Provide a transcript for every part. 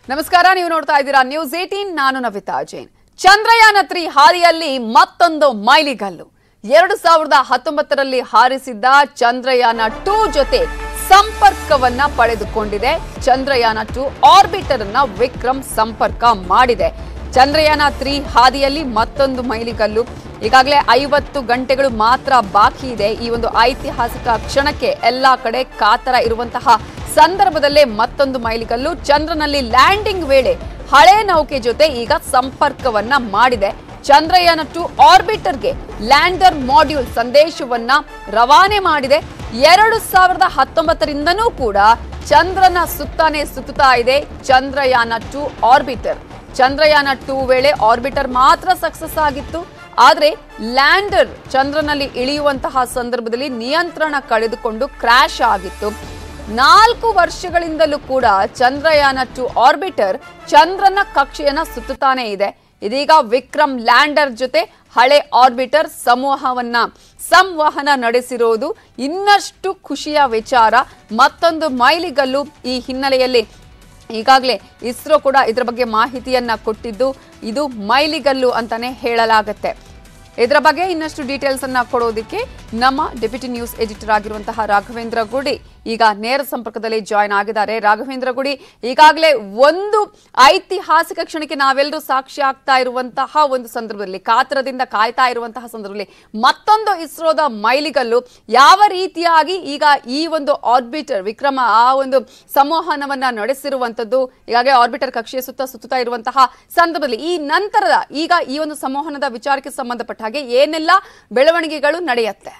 ನಮಸ್ಕಾರ ನೀವು ನೋಡ್ತಾ ಇದ್ದೀರಾ ನ್ಯೂಸ್ ಏಟೀನ್ ನಾನು ನವಿತಾ ಜೈನ್ ಚಂದ್ರಯಾನ ತ್ರೀ ಹಾದಿಯಲ್ಲಿ ಮತ್ತೊಂದು ಮೈಲಿಗಲ್ಲು ಎರಡು ಸಾವಿರದ ಹತ್ತೊಂಬತ್ತರಲ್ಲಿ ಹಾರಿಸಿದ್ದ ಚಂದ್ರಯಾನ ಟೂ ಜೊತೆ ಸಂಪರ್ಕವನ್ನ ಪಡೆದುಕೊಂಡಿದೆ ಚಂದ್ರಯಾನ ಟೂ ಆರ್ಬಿಟರ್ ಅನ್ನ ವಿಕ್ರಮ್ ಸಂಪರ್ಕ ಮಾಡಿದೆ ಚಂದ್ರಯಾನ ತ್ರೀ ಹಾದಿಯಲ್ಲಿ ಮತ್ತೊಂದು ಮೈಲಿಗಲ್ಲು ಈಗಾಗಲೇ ಐವತ್ತು ಗಂಟೆಗಳು ಮಾತ್ರ ಬಾಕಿ ಇದೆ ಈ ಒಂದು ಐತಿಹಾಸಿಕ ಕ್ಷಣಕ್ಕೆ ಎಲ್ಲಾ ಕಡೆ ಕಾತರ ಇರುವಂತಹ ಸಂದರ್ಭದಲ್ಲೇ ಮತ್ತೊಂದು ಮೈಲಿಗಲ್ಲು ಚಂದ್ರನಲ್ಲಿ ಲ್ಯಾಂಡಿಂಗ್ ವೇಳೆ ಹಳೆ ನೌಕೆ ಜೊತೆ ಈಗ ಸಂಪರ್ಕವನ್ನ ಮಾಡಿದೆ ಚಂದ್ರಯಾನ ಟು ಆರ್ಬಿಟರ್ಗೆ ಲ್ಯಾಂಡರ್ ಮಾಡ್ಯೂಲ್ ಸಂದೇಶವನ್ನ ರವಾನೆ ಮಾಡಿದೆ ಎರಡು ಸಾವಿರದ ಹತ್ತೊಂಬತ್ತರಿಂದನೂ ಕೂಡ ಚಂದ್ರನ ಸುತ್ತಾನೆ ಸುತ್ತುತ್ತಾ ಇದೆ Chandrayaan two orbiter Chandrayaan two ವೇಳೆ ಆರ್ಬಿಟರ್ ಮಾತ್ರ ಸಕ್ಸಸ್ ಆಗಿತ್ತು ಆದರೆ ಲ್ಯಾಂಡರ್ ಚಂದ್ರನಲ್ಲಿ ಇಳಿಯುವಂತಹ ಸಂದರ್ಭದಲ್ಲಿ ನಿಯಂತ್ರಣ ಕಳೆದುಕೊಂಡು ಕ್ರ್ಯಾಶ್ ಆಗಿತ್ತು ನಾಲ್ಕು ವರ್ಷಗಳಿಂದಲೂ ಕೂಡ ಚಂದ್ರಯಾನ ಟು ಆರ್ಬಿಟರ್ ಚಂದ್ರನ ಕಕ್ಷೆಯನ್ನ ಸುತ್ತುತ್ತಾನೆ ಇದೆ ಇದೀಗ ವಿಕ್ರಮ್ ಲ್ಯಾಂಡರ್ ಜೊತೆ ಹಳೆ ಆರ್ಬಿಟರ್ ಸಮೂಹವನ್ನ ಸಂವಹನ ನಡೆಸಿರೋದು ಇನ್ನಷ್ಟು ಖುಷಿಯ ವಿಚಾರ ಮತ್ತೊಂದು ಮೈಲಿಗಲ್ಲು ಈ ಹಿನ್ನೆಲೆಯಲ್ಲಿ ಈಗಾಗಲೇ ಇಸ್ರೋ ಕೂಡ ಇದರ ಬಗ್ಗೆ ಮಾಹಿತಿಯನ್ನ ಕೊಟ್ಟಿದ್ದು ಇದು ಮೈಲಿಗಲ್ಲು ಅಂತಾನೆ ಹೇಳಲಾಗತ್ತೆ ಇದರ ಬಗ್ಗೆ ಇನ್ನಷ್ಟು ಡೀಟೇಲ್ಸ್ ಅನ್ನ ಕೊಡೋದಕ್ಕೆ ನಮ್ಮ ಡೆಪ್ಯೂಟಿ ನ್ಯೂಸ್ ಎಡಿಟರ್ ಆಗಿರುವಂತಹ ರಾಘವೇಂದ್ರ ಗುಡಿ ಈಗ ನೇರ ಸಂಪರ್ಕದಲ್ಲಿ ಜಾಯ್ನ್ ಆಗಿದ್ದಾರೆ ರಾಘವೇಂದ್ರ ಗುಡಿ ಈಗಾಗಲೇ ಒಂದು ಐತಿಹಾಸಿಕ ಕ್ಷಣಕ್ಕೆ ನಾವೆಲ್ಲರೂ ಸಾಕ್ಷಿ ಆಗ್ತಾ ಇರುವಂತಹ ಒಂದು ಸಂದರ್ಭದಲ್ಲಿ ಕಾತರದಿಂದ ಕಾಯ್ತಾ ಇರುವಂತಹ ಸಂದರ್ಭದಲ್ಲಿ ಮತ್ತೊಂದು ಇಸ್ರೋದ ಮೈಲಿಗಲ್ಲು ಯಾವ ರೀತಿಯಾಗಿ ಈಗ ಈ ಒಂದು ಆರ್ಬಿಟರ್ ವಿಕ್ರಮ ಆ ಒಂದು ಸಂವಹನವನ್ನ ನಡೆಸಿರುವಂತದ್ದು ಈಗಾಗಲೇ ಆರ್ಬಿಟರ್ ಕಕ್ಷೆಯ ಸುತ್ತ ಸುತ್ತುತ್ತಾ ಇರುವಂತಹ ಸಂದರ್ಭದಲ್ಲಿ ಈ ನಂತರದ ಈಗ ಈ ಒಂದು ಸಂವಹನದ ವಿಚಾರಕ್ಕೆ ಸಂಬಂಧಪಟ್ಟ ಹಾಗೆ ಏನೆಲ್ಲ ಬೆಳವಣಿಗೆಗಳು ನಡೆಯುತ್ತೆ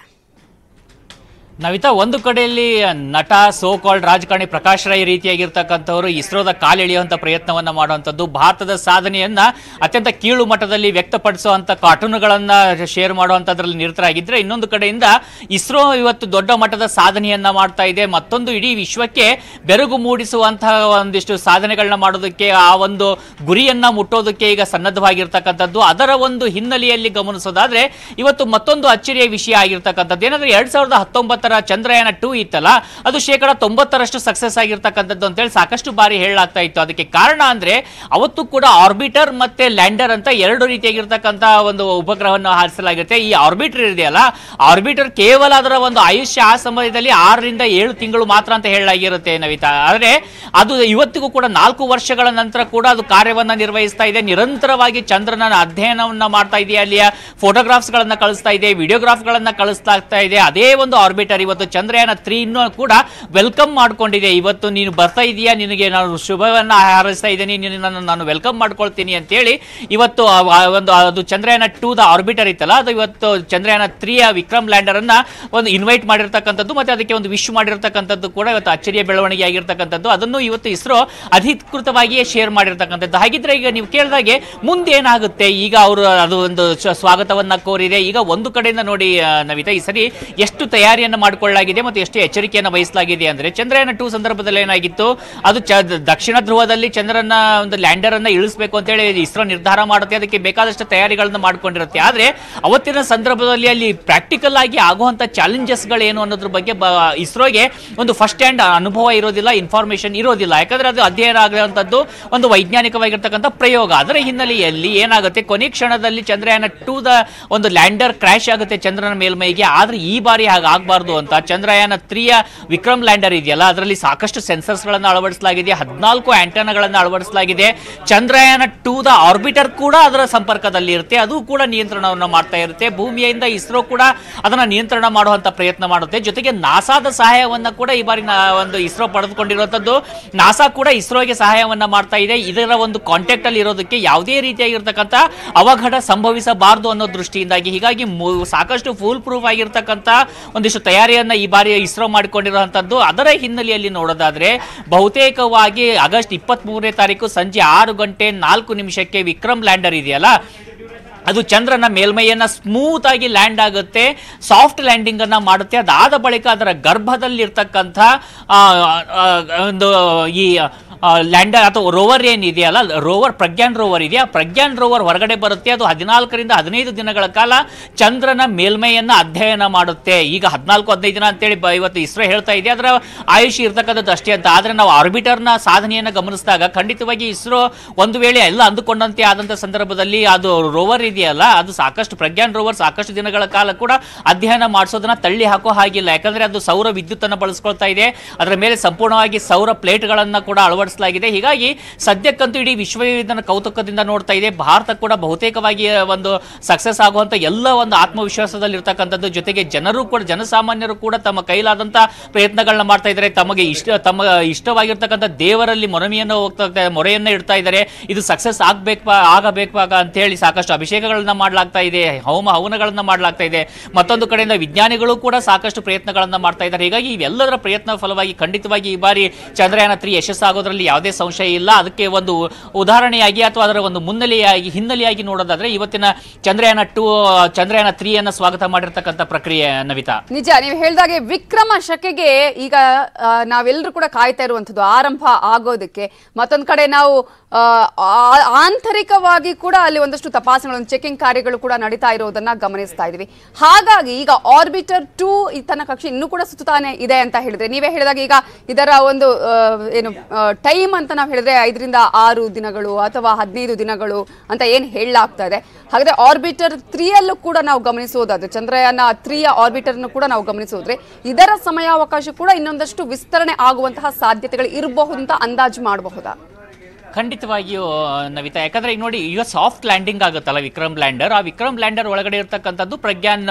ನವಿತಾ ಒಂದು ಕಡೆಯಲ್ಲಿ ನಟ ಸೋ ಕಾಲ್ಡ್ ರಾಜಕಾರಣಿ ಪ್ರಕಾಶ್ ರೈ ರೀತಿಯಾಗಿರ್ತಕ್ಕಂಥವರು ಇಸ್ರೋದ ಕಾಲೆಳೆಯುವಂತ ಪ್ರಯತ್ನವನ್ನ ಮಾಡುವಂಥದ್ದು ಭಾರತದ ಸಾಧನೆಯನ್ನ ಅತ್ಯಂತ ಕೀಳು ಮಟ್ಟದಲ್ಲಿ ವ್ಯಕ್ತಪಡಿಸುವಂತ ಕಾರ್ಟೂನ್ಗಳನ್ನ ಶೇರ್ ಮಾಡುವಂತದ್ರಲ್ಲಿ ನಿರತರಾಗಿದ್ರೆ ಇನ್ನೊಂದು ಕಡೆಯಿಂದ ಇಸ್ರೋ ಇವತ್ತು ದೊಡ್ಡ ಮಟ್ಟದ ಸಾಧನೆಯನ್ನ ಮಾಡ್ತಾ ಇದೆ ಮತ್ತೊಂದು ಇಡೀ ವಿಶ್ವಕ್ಕೆ ಬೆರಗು ಮೂಡಿಸುವಂತಹ ಒಂದಿಷ್ಟು ಸಾಧನೆಗಳನ್ನ ಮಾಡೋದಕ್ಕೆ ಆ ಒಂದು ಗುರಿಯನ್ನ ಮುಟ್ಟೋದಕ್ಕೆ ಈಗ ಸನ್ನದ್ಧವಾಗಿರ್ತಕ್ಕಂಥದ್ದು ಅದರ ಒಂದು ಹಿನ್ನೆಲೆಯಲ್ಲಿ ಗಮನಿಸೋದಾದ್ರೆ ಇವತ್ತು ಮತ್ತೊಂದು ಅಚ್ಚರಿಯ ವಿಷಯ ಆಗಿರ್ತಕ್ಕಂಥದ್ದು ಏನಂದ್ರೆ ಎರಡ್ ಸಾವಿರದ ಹತ್ತೊಂಬತ್ತರ ಚಂದ್ರಯಾನ ಟೂ ಇತ್ತಲ್ಲ ಅದು ಶೇಕಡ ತೊಂಬತ್ತರಷ್ಟು ಸಕ್ಸಸ್ ಆಗಿರ್ತಕ್ಕಂಥದ್ದು ಅಂತೇಳಿ ಸಾಕಷ್ಟು ಬಾರಿ ಹೇಳಲಾಗ್ತಾ ಇತ್ತು ಅದಕ್ಕೆ ಕಾರಣ ಅಂದ್ರೆ ಅವತ್ತು ಕೂಡ ಆರ್ಬಿಟರ್ ಮತ್ತೆ ಲ್ಯಾಂಡರ್ ಅಂತ ಎರಡು ರೀತಿಯಾಗಿರ್ತಕ್ಕಂಥ ಒಂದು ಉಪಗ್ರಹವನ್ನು ಹಾರಿಸಲಾಗಿರುತ್ತೆ ಈ ಆರ್ಬಿಟರ್ ಇದೆಯಲ್ಲ ಆರ್ಬಿಟರ್ ಕೇವಲ ಅದರ ಒಂದು ಆಯುಷ್ಯ ಆ ಸಮಯದಲ್ಲಿ ಆರರಿಂದ ಏಳು ತಿಂಗಳು ಮಾತ್ರ ಅಂತ ಹೇಳಲಾಗಿರುತ್ತೆ ನವಿತಾ ಆದ್ರೆ ಅದು ಇವತ್ತಿಗೂ ಕೂಡ ನಾಲ್ಕು ವರ್ಷಗಳ ನಂತರ ಕೂಡ ಅದು ಕಾರ್ಯವನ್ನ ನಿರ್ವಹಿಸ್ತಾ ಇದೆ ನಿರಂತರವಾಗಿ ಚಂದ್ರನ ಅಧ್ಯಯನವನ್ನ ಮಾಡ್ತಾ ಇದೆ ಅಲ್ಲಿಯ ಫೋಟೋಗ್ರಾಫ್ಸ್ ಗಳನ್ನ ಕಳಿಸ್ತಾ ಇದೆ ವಿಡಿಯೋಗ್ರಾಫ್ ಗಳನ್ನ ಕಳಿಸ್ತಾ ಇದೆ ಅದೇ ಒಂದು ಆರ್ಬಿಟರ್ ಇವತ್ತು ಚಂದ್ರಯಾನ ತ್ರೀ ಇನ್ನೂ ಕೂಡ ವೆಲ್ಕಮ್ ಮಾಡ್ಕೊಂಡಿದೆ ಇವತ್ತು ನೀನು ಬರ್ತಾ ಇದೀಯಾ ನಿನಗೆ ನಾನು ಶುಭವನ್ನ ಹಾರೈಸ್ತಾ ಇದ್ದೀನಿ ನಿನ್ನನ್ನು ನಾನು ವೆಲ್ಕಮ್ ಮಾಡ್ಕೊಳ್ತೀನಿ ಅಂತೇಳಿ ಇವತ್ತು ಆ- ಆ ಒಂದು ಅದು ಚಂದ್ರಯಾನ ಟೂ ದ ಆರ್ಬಿಟರ್ ಇತ್ತಲ್ಲ ಅದು ಇವತ್ತು ಚಂದ್ರಯಾನ ತ್ರೀಯ ವಿಕ್ರಮ್ ಲ್ಯಾಂಡರ್ ಅನ್ನ ಒಂದು ಇನ್ವೈಟ್ ಮಾಡಿರ್ತಕ್ಕಂಥದ್ದು ಮತ್ತೆ ಅದಕ್ಕೆ ಒಂದು ವಿಶ್ ಮಾಡಿರ್ತಕ್ಕಂಥದ್ದು ಕೂಡ ಇವತ್ತು ಅಚ್ಚರಿಯ ಬೆಳವಣಿಗೆ ಆಗಿರ್ತಕ್ಕಂಥದ್ದು ಅದನ್ನು ಇವತ್ತು ಇಸ್ರೋ ಅಧಿಕೃತವಾಗಿಯೇ ಶೇರ್ ಮಾಡಿರ್ತಕ್ಕಂಥದ್ದು ಹಾಗಿದ್ರೆ ಈಗ ನೀವು ಕೇಳಿದಾಗೆ ಮುಂದೆ ಏನಾಗುತ್ತೆ ಈಗ ಅವರು ಅದು ಒಂದು ಶ- ಸ್ವಾಗತವನ್ನ ಕೋರಿದೆ ಈಗ ಒಂದು ಕಡೆಯಿಂದ ನೋಡಿ ಆ, ನವಿತಾ ಈ ಸರಿ ಎಷ್ಟು ತಯಾರಿಯನ್ನು ಮಾಡಿಕೊಳ್ಳಲಾಗಿದೆ ಮತ್ತು ಎಷ್ಟು ಎಚ್ಚರಿಕೆಯನ್ನು ವಹಿಸಲಾಗಿದೆ ಅಂದ್ರೆ ಚಂದ್ರಯಾನ ಟೂ ಸಂದರ್ಭದಲ್ಲಿ ಏನಾಗಿತ್ತು ಅದು ಚ ದಕ್ಷಿಣ ಧ್ರುವದಲ್ಲಿ ಚಂದ್ರನ ಒಂದು ಲ್ಯಾಂಡರ್ ಅನ್ನ ಇಳಿಸಬೇಕು ಅಂತೇಳಿ ಇಸ್ರೋ ನಿರ್ಧಾರ ಮಾಡುತ್ತೆ ಅದಕ್ಕೆ ಬೇಕಾದಷ್ಟು ತಯಾರಿಗಳನ್ನ ಮಾಡ್ಕೊಂಡಿರುತ್ತೆ ಆದ್ರೆ ಅವತ್ತಿನ ಸಂದರ್ಭದಲ್ಲಿ ಅಲ್ಲಿ ಪ್ರಾಕ್ಟಿಕಲ್ ಆಗಿ ಆಗುವಂತ ಚಾಲೆಂಜಸ್ ಏನು ಅನ್ನೋದ್ರ ಬಗ್ಗೆ ಬ- ಇಸ್ರೋಗೆ ಒಂದು ಫಸ್ಟ್ ಹ್ಯಾಂಡ್ ಅನುಭವ ಇರೋದಿಲ್ಲ ಇನ್ಫಾರ್ಮೇಶನ್ ಇರೋದಿಲ್ಲ ಯಾಕಂದ್ರೆ ಅದು ಅಧ್ಯಯನ ಆಗುವಂತದ್ದು ಒಂದು ವೈಜ್ಞಾನಿಕವಾಗಿರ್ತಕ್ಕಂಥ ಪ್ರಯೋಗ ಅದರ ಹಿನ್ನೆಲೆಯಲ್ಲಿ ಏನಾಗುತ್ತೆ ಕೊನೆ ಕ್ಷಣದಲ್ಲಿ ಚಂದ್ರಯಾನ ಟೂ ದ ಒಂದು ಲ್ಯಾಂಡರ್ ಕ್ರಾಶ್ ಆಗುತ್ತೆ ಚಂದ್ರನ ಮೇಲ್ಮೈಗೆ ಆದ್ರೆ ಈ ಬಾರಿ ಹಾಗೆ ಆಗಬಾರ್ದು ಅಂತ ಚಂದ್ರಯಾನ ತ್ರೀಯ ವಿಕ್ರಮ್ ಲ್ಯಾಂಡರ್ ಇದೆಯಲ್ಲ ಅದರಲ್ಲಿ ಸಾಕಷ್ಟು ಸೆನ್ಸರ್ಸ್ ಗಳನ್ನ ಅಳವಡಿಸಲಾಗಿದೆ ಹದಿನಾಲ್ಕು ಆಂಟೆನಾಗಳನ್ನ ಅಳವಡಿಸಲಾಗಿದೆ ಚಂದ್ರಯಾನ ಟೂ ದ ಆರ್ಬಿಟರ್ ಕೂಡ ಅದರ ಸಂಪರ್ಕದಲ್ಲಿ ಇರುತ್ತೆ ಅದು ಕೂಡ ನಿಯಂತ್ರಣವನ್ನು ಮಾಡ್ತಾ ಇರುತ್ತೆ ಭೂಮಿಯಿಂದ ಇಸ್ರೋ ಕೂಡ ಅದನ್ನ ನಿಯಂತ್ರಣ ಮಾಡುವಂತ ಪ್ರಯತ್ನ ಮಾಡುತ್ತೆ ಜೊತೆಗೆ ನಾಸಾದ ಸಹಾಯವನ್ನ ಕೂಡ ಈ ಬಾರಿ ನಾ- ಒಂದು ಇಸ್ರೋ ಪಡೆದುಕೊಂಡಿರುವಂತದ್ದು ನಾಸಾ ಕೂಡ ಇಸ್ರೋಗೆ ಸಹಾಯವನ್ನ ಮಾಡ್ತಾ ಇದೆ ಇದರ ಒಂದು ಕಾಂಟ್ಯಾಕ್ಟ್ ಅಲ್ಲಿ ಇರೋದಕ್ಕೆ ಯಾವುದೇ ರೀತಿಯಾಗಿರ್ತಕ್ಕಂಥ ಅವಘಡ ಸಂಭವಿಸಬಾರದು ಅನ್ನೋ ದೃಷ್ಟಿಯಿಂದಾಗಿ ಹೀಗಾಗಿ ಮು- ಸಾಕಷ್ಟು ಫುಲ್ ಪ್ರೂಫ್ ಆಗಿರ್ತಕ್ಕಂಥ ಒಂದಿಷ್ಟು ತಯಾರಿಯನ್ನ ಈ ಬಾರಿ ಇಸ್ರೋ ಮಾಡಿಕೊಂಡಿರುವಂತದ್ದು ಅದರ ಹಿನ್ನೆಲೆಯಲ್ಲಿ ನೋಡೋದಾದ್ರೆ ಬಹುತೇಕವಾಗಿ ಆಗಸ್ಟ್ ಇಪ್ಪತ್ತ್ ಮೂರನೇ ತಾರೀಕು ಸಂಜೆ ಆರು ಗಂಟೆ ನಾಲ್ಕು ನಿಮಿಷಕ್ಕೆ ವಿಕ್ರಮ್ ಲ್ಯಾಂಡರ್ ಇದೆಯಲ್ಲ ಅದು ಚಂದ್ರನ ಮೇಲ್ಮೈಯನ್ನ ಸ್ಮೂತ್ ಆಗಿ ಲ್ಯಾಂಡ್ ಆಗುತ್ತೆ ಸಾಫ್ಟ್ ಲ್ಯಾಂಡಿಂಗ್ ಅನ್ನ ಮಾಡುತ್ತೆ ಅದಾದ ಬಳಿಕ ಅದರ ಗರ್ಭದಲ್ಲಿರ್ತಕ್ಕಂಥ ಆ, ಆ, ಒಂದು ಈ ಲ್ಯಾಂಡರ್ ಅಥವಾ ರೋವರ್ ಏನಿದೆಯಲ್ಲ ರೋವರ್ ಪ್ರಜ್ಞಾನ್ ರೋವರ್ ಇದೆಯಾ ಪ್ರಜ್ಞಾನ್ ರೋವರ್ ಹೊರಗಡೆ ಬರುತ್ತೆ ಅದು ಹದಿನಾಲ್ಕರಿಂದ ಹದಿನೈದು ದಿನಗಳ ಕಾಲ ಚಂದ್ರನ ಮೇಲ್ಮೈಯನ್ನ ಅಧ್ಯಯನ ಮಾಡುತ್ತೆ ಈಗ ಹದಿನಾಲ್ಕು ಹದಿನೈದು ದಿನ ಅಂತೇಳಿ ಬ- ಇವತ್ತು ಇಸ್ರೋ ಹೇಳ್ತಾ ಇದೆ ಅದರ ಆಯುಷ್ ಇರ್ತಕ್ಕಂಥದ್ದು ಅಷ್ಟೇ ಅಂತ ಆದ್ರೆ ನಾವು ಆರ್ಬಿಟರ್ನ ಸಾಧನೆಯನ್ನು ಗಮನಿಸಿದಾಗ ಖಂಡಿತವಾಗಿ ಇಸ್ರೋ ಒಂದು ವೇಳೆ ಎಲ್ಲ ಅಂದುಕೊಂಡಂತೆ ಆದಂತ ಸಂದರ್ಭದಲ್ಲಿ ಅದು ರೋವರ್ ಇದೆಯಲ್ಲ ಅದು ಸಾಕಷ್ಟು ಪ್ರಜ್ಞಾನ್ ರೋವರ್ ಸಾಕಷ್ಟು ದಿನಗಳ ಕಾಲ ಕೂಡ ಅಧ್ಯಯನ ಮಾಡಿಸೋದನ್ನ ತಳ್ಳಿ ಹಾಕೋ ಹಾಗಿಲ್ಲ ಯಾಕಂದ್ರೆ ಅದು ಸೌರ ವಿದ್ಯುತ್ತನ್ನು ಬಳಸ್ಕೊಳ್ತಾ ಇದೆ ಅದರ ಮೇಲೆ ಸಂಪೂರ್ಣವಾಗಿ ಸೌರ ಪ್ಲೇಟ್ಗಳನ್ನ ಕೂಡ ಅಳವಡಿಸಲಾಗಿದೆ ಹೀಗಾಗಿ ಸದ್ಯಕ್ಕಂತೂ ಇಡೀ ವಿಶ್ವವೇ ಇದನ್ನ ಕೌತುಕದಿಂದ ನೋಡ್ತಾ ಇದೆ ಭಾರತ ಕೂಡ ಬಹುತೇಕವಾಗಿ ಒಂದು ಸಕ್ಸಸ್ ಆಗುವಂತ ಎಲ್ಲ ಒಂದು ಆತ್ಮವಿಶ್ವಾಸದಲ್ಲಿ ಇರ್ತಕ್ಕಂಥದ್ದು ಜೊತೆಗೆ ಜನರು ಕೂಡ ಜನಸಾಮಾನ್ಯರು ಕೂಡ ತಮ್ಮ ಕೈಲಾದಂತ ಪ್ರಯತ್ನಗಳನ್ನ ಮಾಡ್ತಾ ಇದ್ದಾರೆ ತಮಗೆ ಇಷ್ಟ ತಮ್ಮ ಇಷ್ಟವಾಗಿರ್ತಕ್ಕಂಥ ದೇವರಲ್ಲಿ ಮೊರಮಿಯನ್ನು ಹೋಗ್ತಾ ಇದ್ದಾರೆ, ಮೊರೆಯನ್ನ ಇಡ್ತಾ ಇದ್ದಾರೆ ಇದು ಸಕ್ಸಸ್ ಆಗ್ಬೇಕು ಆಗಬೇಕು ಅಂತ ಹೇಳಿ ಸಾಕಷ್ಟು ಅಭಿಷೇಕಗಳನ್ನ ಮಾಡಲಾಗ್ತಾ ಇದೆ ಹೋಮ ಹವನಗಳನ್ನ ಮಾಡಲಾಗ್ತಾ ಇದೆ ಮತ್ತೊಂದು ಕಡೆಯಿಂದ ವಿಜ್ಞಾನಿಗಳು ಕೂಡ ಸಾಕಷ್ಟು ಪ್ರಯತ್ನಗಳನ್ನ ಮಾಡ್ತಾ ಇದ್ದಾರೆ ಹೀಗಾಗಿ ಇವೆಲ್ಲದರ ಪ್ರಯತ್ನ ಫಲವಾಗಿ ಖಂಡಿತವಾಗಿ ಈ ಬಾರಿ ಚಂದ್ರಯಾನ ತ್ರೀ ಯಶಸ್ಸಾಗೋದ್ರಲ್ಲಿ ಯಾವುದೇ ಸಂಶಯ ಇಲ್ಲ ಅದಕ್ಕೆ ಒಂದು ಉದಾಹರಣೆಯಾಗಿ ಅಥವಾ ಅದರ ಒಂದು ಮುನ್ನೆಲೆಯಾಗಿ ಹಿನ್ನೆಲೆಯಾಗಿ ನೋಡೋದಾದ್ರೆ ಇವತ್ತಿನ ಚಂದ್ರಯಾನ ಟೂ ಚಂದ್ರಯಾನ ತ್ರೀ ಅನ್ನ ಸ್ವಾಗತ ಮಾಡಿರ್ತಕ್ಕಂಥ ಪ್ರಕ್ರಿಯೆ ನವಿತಾ ನಿಜ ನೀವು ಹೇಳ್ದಾಗೆ ವಿಕ್ರಮ ಶಕೆಗೆ ಈಗ ಆ, ನಾವೆಲ್ಲರೂ ಕೂಡ ಕಾಯ್ತಾ ಇರುವಂತದ್ದು ಆರಂಭ ಆಗೋದಕ್ಕೆ ಮತ್ತೊಂದ್ ಕಡೆ ನಾವು ಆ, ಆ- ಆಂತರಿಕವಾಗಿ ಕೂಡ ಅಲ್ಲಿ ಒಂದಷ್ಟು ತಪಾಸಣೆಗಳು ಚೆಕಿಂಗ್ ಕಾರ್ಯಗಳು ಕೂಡ ನಡೀತಾ ಇರೋದನ್ನ ಗಮನಿಸ್ತಾ ಇದೀವಿ ಹಾಗಾಗಿ ಈಗ ಆರ್ಬಿಟರ್ ಟೂ ತನ್ನ ಕಕ್ಷೆ ಇನ್ನೂ ಕೂಡ ಸುತ್ತಾನೆ ಇದೆ ಅಂತ ಹೇಳಿದ್ರೆ ನೀವೇ ಹೇಳಿದಾಗ ಈಗ ಇದರ ಒಂದು ಆ, ಏನು ಟೈಮ್ ಅಂತ ನಾವು ಹೇಳಿದ್ರೆ ಐದರಿಂದ ಆರು ದಿನಗಳು ಅಥವಾ ಹದಿನೈದು ದಿನಗಳು ಅಂತ ಏನ್ ಹೇಳಲಾಗ್ತಾ ಇದೆ ಹಾಗಾದ್ರೆ ಆರ್ಬಿಟರ್ ತ್ರೀಯಲ್ಲೂ ಕೂಡ ನಾವು ಗಮನಿಸುವುದಾದ್ರೆ ಚಂದ್ರಯಾನ ತ್ರೀಯ ಆರ್ಬಿಟರ್ನು ಕೂಡ ನಾವು ಗಮನಿಸೋದ್ರೆ ಇದರ ಸಮಯಾವಕಾಶ ಕೂಡ ಇನ್ನೊಂದಷ್ಟು ವಿಸ್ತರಣೆ ಆಗುವಂತಹ ಸಾಧ್ಯತೆಗಳು ಇರಬಹುದು ಅಂತ ಅಂದಾಜು ಮಾಡಬಹುದಾ ಖಂಡಿತವಾಗಿಯೂ ನವಿತಾ ಯಾಕಂದ್ರೆ ಈಗ ನೋಡಿ ಈಗ ಸಾಫ್ಟ್ ಲ್ಯಾಂಡಿಂಗ್ ಆಗುತ್ತಲ್ಲ ವಿಕ್ರಮ್ ಲ್ಯಾಂಡರ್ ಆ ವಿಕ್ರಮ್ ಲ್ಯಾಂಡರ್ ಒಳಗಡೆ ಇರ್ತಕ್ಕಂಥದ್ದು ಪ್ರಜ್ಞಾನ್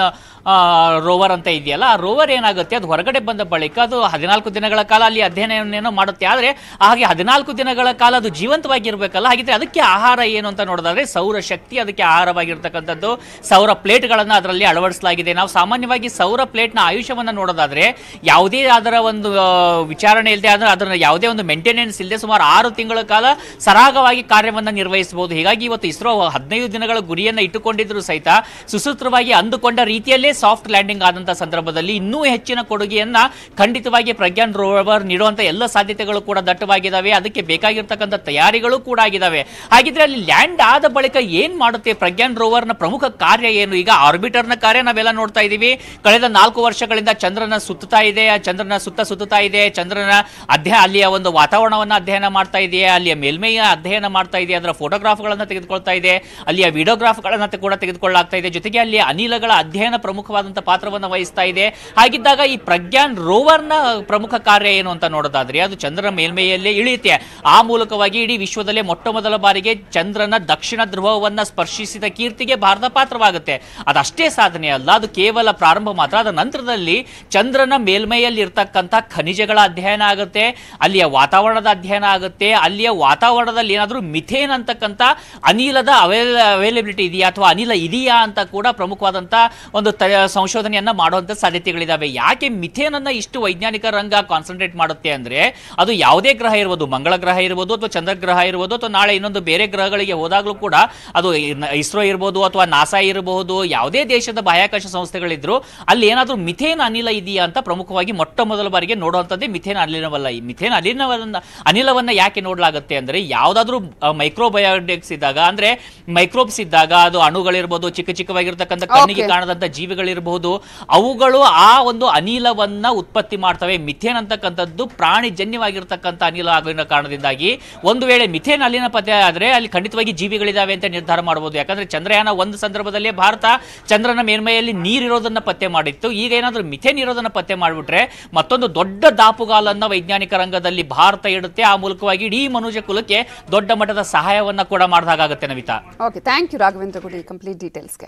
ರೋವರ್ ಅಂತ ಇದೆಯಲ್ಲ ಆ ರೋವರ್ ಏನಾಗುತ್ತೆ ಅದು ಹೊರಗಡೆ ಬಂದ ಬಳಿಕ ಅದು ಹದಿನಾಲ್ಕು ದಿನಗಳ ಕಾಲ ಅಲ್ಲಿ ಅಧ್ಯಯನವೇನೋ ಮಾಡುತ್ತೆ ಆದರೆ ಹಾಗೆ ಹದಿನಾಲ್ಕು ದಿನಗಳ ಕಾಲ ಅದು ಜೀವಂತವಾಗಿ ಇರಬೇಕಲ್ಲ ಹಾಗಿದ್ರೆ ಅದಕ್ಕೆ ಆಹಾರ ಏನು ಅಂತ ನೋಡೋದಾದ್ರೆ ಸೌರ ಶಕ್ತಿ ಅದಕ್ಕೆ ಆಹಾರವಾಗಿರ್ತಕ್ಕಂಥದ್ದು ಸೌರ ಪ್ಲೇಟ್ಗಳನ್ನು ಅದರಲ್ಲಿ ಅಳವಡಿಸಲಾಗಿದೆ ನಾವು ಸಾಮಾನ್ಯವಾಗಿ ಸೌರ ಪ್ಲೇಟ್ನ ಆಯುಷ್ಯವನ್ನು ನೋಡೋದಾದ್ರೆ ಯಾವುದೇ ಅದರ ಒಂದು ಆ, ವಿಚಾರಣೆ ಇಲ್ಲದೆ ಅದರ ಅದರ ಯಾವುದೇ ಒಂದು ಮೇಂಟೆನೆನ್ಸ್ ಇಲ್ಲದೆ ಸುಮಾರು ಆರು ತಿಂಗಳ ಕಾಲ ಸರಾಗವಾಗಿ ಕಾರ್ಯವನ್ನು ನಿರ್ವಹಿಸಬಹುದು ಹೀಗಾಗಿ ಇವತ್ತು ಇಸ್ರೋ ಹದಿನೈದು ದಿನಗಳ ಗುರಿಯನ್ನು ಇಟ್ಟುಕೊಂಡಿದ್ರು ಸಹಿತ ಸುಸೂತ್ರವಾಗಿ ಅಂದುಕೊಂಡ ರೀತಿಯಲ್ಲೇ ಸಾಫ್ಟ್ ಲ್ಯಾಂಡಿಂಗ್ ಆದಂಥ ಸಂದರ್ಭದಲ್ಲಿ ಇನ್ನೂ ಹೆಚ್ಚಿನ ಕೊಡುಗೆಯನ್ನ ಖಂಡಿತವಾಗಿ ಪ್ರಜ್ಞಾನ್ ರೋವರ್ ನೀಡುವಂತ ಎಲ್ಲ ಸಾಧ್ಯತೆಗಳು ಕೂಡ ದಟ್ಟವಾಗಿದ್ದಾವೆ ಅದಕ್ಕೆ ಬೇಕಾಗಿರ್ತಕ್ಕಂಥ ತಯಾರಿಗಳು ಕೂಡ ಆಗಿದ್ದಾವೆ ಹಾಗಿದ್ರೆ ಅಲ್ಲಿ ಲ್ಯಾಂಡ್ ಆದ ಬಳಿಕ ಏನ್ ಮಾಡುತ್ತೆ ಪ್ರಜ್ಞಾನ್ ರೋವರ್ನ ಪ್ರಮುಖ ಕಾರ್ಯ ಏನು ಈಗ ಆರ್ಬಿಟರ್ನ ಕಾರ್ಯ ನಾವೆಲ್ಲ ನೋಡ್ತಾ ಇದ್ದೀವಿ ಕಳೆದ ನಾಲ್ಕು ವರ್ಷಗಳಿಂದ ಚಂದ್ರನ ಸುತ್ತುತ್ತಾ ಇದೆ ಆ ಚಂದ್ರನ ಸುತ್ತ ಸುತ್ತುತ್ತಾ ಇದೆ ಚಂದ್ರನ ಅಧ್ಯಯನ ಅಲ್ಲಿಯ ಒಂದು ವಾತಾವರಣವನ್ನ ಅಧ್ಯಯನ ಮಾಡ್ತಾ ಇದೆಯೇ ಅಲ್ಲಿಯ ಮೇಲ್ಮೈಯ ಅಧ್ಯಯನ ಮಾಡ್ತಾ ಇದೆ ಅದರ ಫೋಟೋಗ್ರಾಫ್ಗಳನ್ನ ತೆಗೆದುಕೊಳ್ತಾ ಇದೆ ಅಲ್ಲಿಯ ವಿಡಿಯೋಗ್ರಾಫ್ಗಳನ್ನ ಕೂಡ ತೆಗೆದುಕೊಳ್ಳಲಾಗ್ತಾ ಇದೆ ಜೊತೆಗೆ ಅಲ್ಲಿ ಅನಿಲಗಳ ಅಧ್ಯಯನ ಪ್ರಮುಖವಾದಂತಹ ಪಾತ್ರವನ್ನು ವಹಿಸ್ತಾ ಇದೆ ಹಾಗಿದ್ದಾಗ ಈ ಪ್ರಜ್ಞಾನ್ ರೋವರ್ನ ಪ್ರಮುಖ ಕಾರ್ಯ ಏನು ಅಂತ ನೋಡೋದಾದ್ರೆ ಅದು ಚಂದ್ರನ ಮೇಲ್ಮೈಯಲ್ಲೇ ಇಳಿಯುತ್ತೆ ಆ ಮೂಲಕವಾಗಿ ಇಡೀ ವಿಶ್ವದಲ್ಲೇ ಮೊಟ್ಟ ಮೊದಲ ಬಾರಿಗೆ ಚಂದ್ರನ ದಕ್ಷಿಣ ಧ್ರುವವನ್ನ ಸ್ಪರ್ಶಿಸಿದ ಕೀರ್ತಿಗೆ ಭಾರತ ಪಾತ್ರವಾಗುತ್ತೆ ಅದಷ್ಟೇ ಸಾಧನೆ ಅಲ್ಲ ಅದು ಕೇವಲ ಪ್ರಾರಂಭ ಮಾತ್ರ ಅದರ ನಂತರದಲ್ಲಿ ಚಂದ್ರನ ಮೇಲ್ಮೈಯಲ್ಲಿ ಇರ್ತಕ್ಕಂಥ ಖನಿಜಗಳ ಅಧ್ಯಯನ ಆಗುತ್ತೆ ಅಲ್ಲಿಯ ವಾತಾವರಣದ ಅಧ್ಯಯನ ಆಗುತ್ತೆ ಅಲ್ಲಿಯ ವಾತಾವರಣದಲ್ಲಿ ಏನಾದರೂ ಮಿಥೇನ್ ಅಂತಕ್ಕಂಥ ಅನಿಲದ ಅವೈಲ ಅವೈಲಬಿಲಿಟಿ ಇದೆಯಾ ಅಥವಾ ಅನಿಲ ಇದೆಯಾ ಅಂತ ಕೂಡ ಪ್ರಮುಖವಾದಂಥ ಒಂದು ತ ಸಂಶೋಧನೆಯನ್ನ ಮಾಡುವಂಥ ಸಾಧ್ಯತೆಗಳಿದಾವೆ ಯಾಕೆ ಮಿಥೇನ್ ಅನ್ನ ಇಷ್ಟು ವೈಜ್ಞಾನಿಕ ರಂಗ ಕಾನ್ಸಂಟ್ರೇಟ್ ಮಾಡುತ್ತೆ ಅಂದ್ರೆ ಅದು ಯಾವುದೇ ಗ್ರಹ ಇರ್ಬೋದು ಮಂಗಳ ಗ್ರಹ ಇರ್ಬೋದು ಅಥವಾ ಚಂದ್ರಗ್ರಹ ಇರ್ಬೋದು ಅಥವಾ ನಾಳೆ ಇನ್ನೊಂದು ಬೇರೆ ಗ್ರಹಗಳಿಗೆ ಹೋದಾಗಲೂ ಕೂಡ ಅದು ಇಸ್ರೋ ಇರ್ಬೋದು ಅಥವಾ ನಾಸಾ ಇರಬಹುದು ಯಾವುದೇ ದೇಶದ ಬಾಹ್ಯಾಕಾಶ ಸಂಸ್ಥೆಗಳಿದ್ರು ಅಲ್ಲಿ ಏನಾದರೂ ಮಿಥೇನ್ ಅನಿಲ ಇದೆಯಾ ಅಂತ ಪ್ರಮುಖವಾಗಿ ಮೊಟ್ಟ ಮೊದಲ ಬಾರಿಗೆ ನೋಡುವಂಥದ್ದೇ ಮಿಥೇನ್ ಅನಿಲವಲ್ಲ ಈ ಮಿಥೇನ್ ಅನಿಲವನ್ನ ಅನಿಲವನ್ನ ಯಾಕೆ ನೋಡಲಾಗುತ್ತೆ ಅಂದ್ರೆ ಯಾವುದಾದ್ರೂ ಮೈಕ್ರೋಬಯೋಟಿಕ್ಸ್ ಇದ್ದಾಗ ಅಂದ್ರೆ ಮೈಕ್ರೋಬ್ಸ್ ಇದ್ದಾಗ ಅದು ಅಣುಗಳಿರ್ಬೋದು ಚಿಕ್ಕ ಚಿಕ್ಕವಾಗಿರ್ತಕ್ಕಂಥ ಕಣ್ಣಿಗೆ Okay. ಕಾಣದಂತ ಜೀವಿಗಳಿರಬಹುದು ಅವುಗಳು ಆ ಒಂದು ಅನಿಲವನ್ನ ಉತ್ಪತ್ತಿ ಮಾಡ್ತವೆ ಮಿಥೇನ್ ಅಂತಕ್ಕಂಥದ್ದು ಪ್ರಾಣಿಜನ್ಯವಾಗಿರ್ತಕ್ಕಂಥ ಅನಿಲ ಆಗಿನ ಕಾರಣದಿಂದಾಗಿ ಒಂದು ವೇಳೆ ಮಿಥೇನ್ ಅಲ್ಲಿನ ಪತ್ತೆ ಆದ್ರೆ ಅಲ್ಲಿ ಖಂಡಿತವಾಗಿ ಜೀವಿಗಳಿದಾವೆ ಅಂತ ನಿರ್ಧಾರ ಮಾಡಬಹುದು ಯಾಕಂದ್ರೆ ಚಂದ್ರಯಾನ ಒಂದು ಸಂದರ್ಭದಲ್ಲಿ ಭಾರತ ಚಂದ್ರನ ಮೇಲ್ಮೈಯಲ್ಲಿ ನೀರಿರೋದನ್ನ ಪತ್ತೆ ಮಾಡಿತ್ತು ಈಗ ಏನಾದ್ರೂ ಮಿಥೇನ್ ಇರೋದನ್ನ ಪತ್ತೆ ಮಾಡಿಬಿಟ್ರೆ ಮತ್ತೊಂದು ದೊಡ್ಡ ದಾಪುಗಾಲನ್ನ ವೈಜ್ಞಾನಿಕ ರಂಗದಲ್ಲಿ ಭಾರತ ಇಡುತ್ತೆ ಆ ಮೂಲಕವಾಗಿ ಇಡೀ ಮನುಷ್ಯ ಕುಲಕ್ಕೆ ದೊಡ್ಡ ಮಟ್ಟದ ಸಹಾಯವನ್ನ ಕೂಡ ಮಾಡಿದಾಗುತ್ತೆ Navitha okay thank you Raghavendra Gudi complete ಡೀಟೇಲ್ಸ್ಗೆ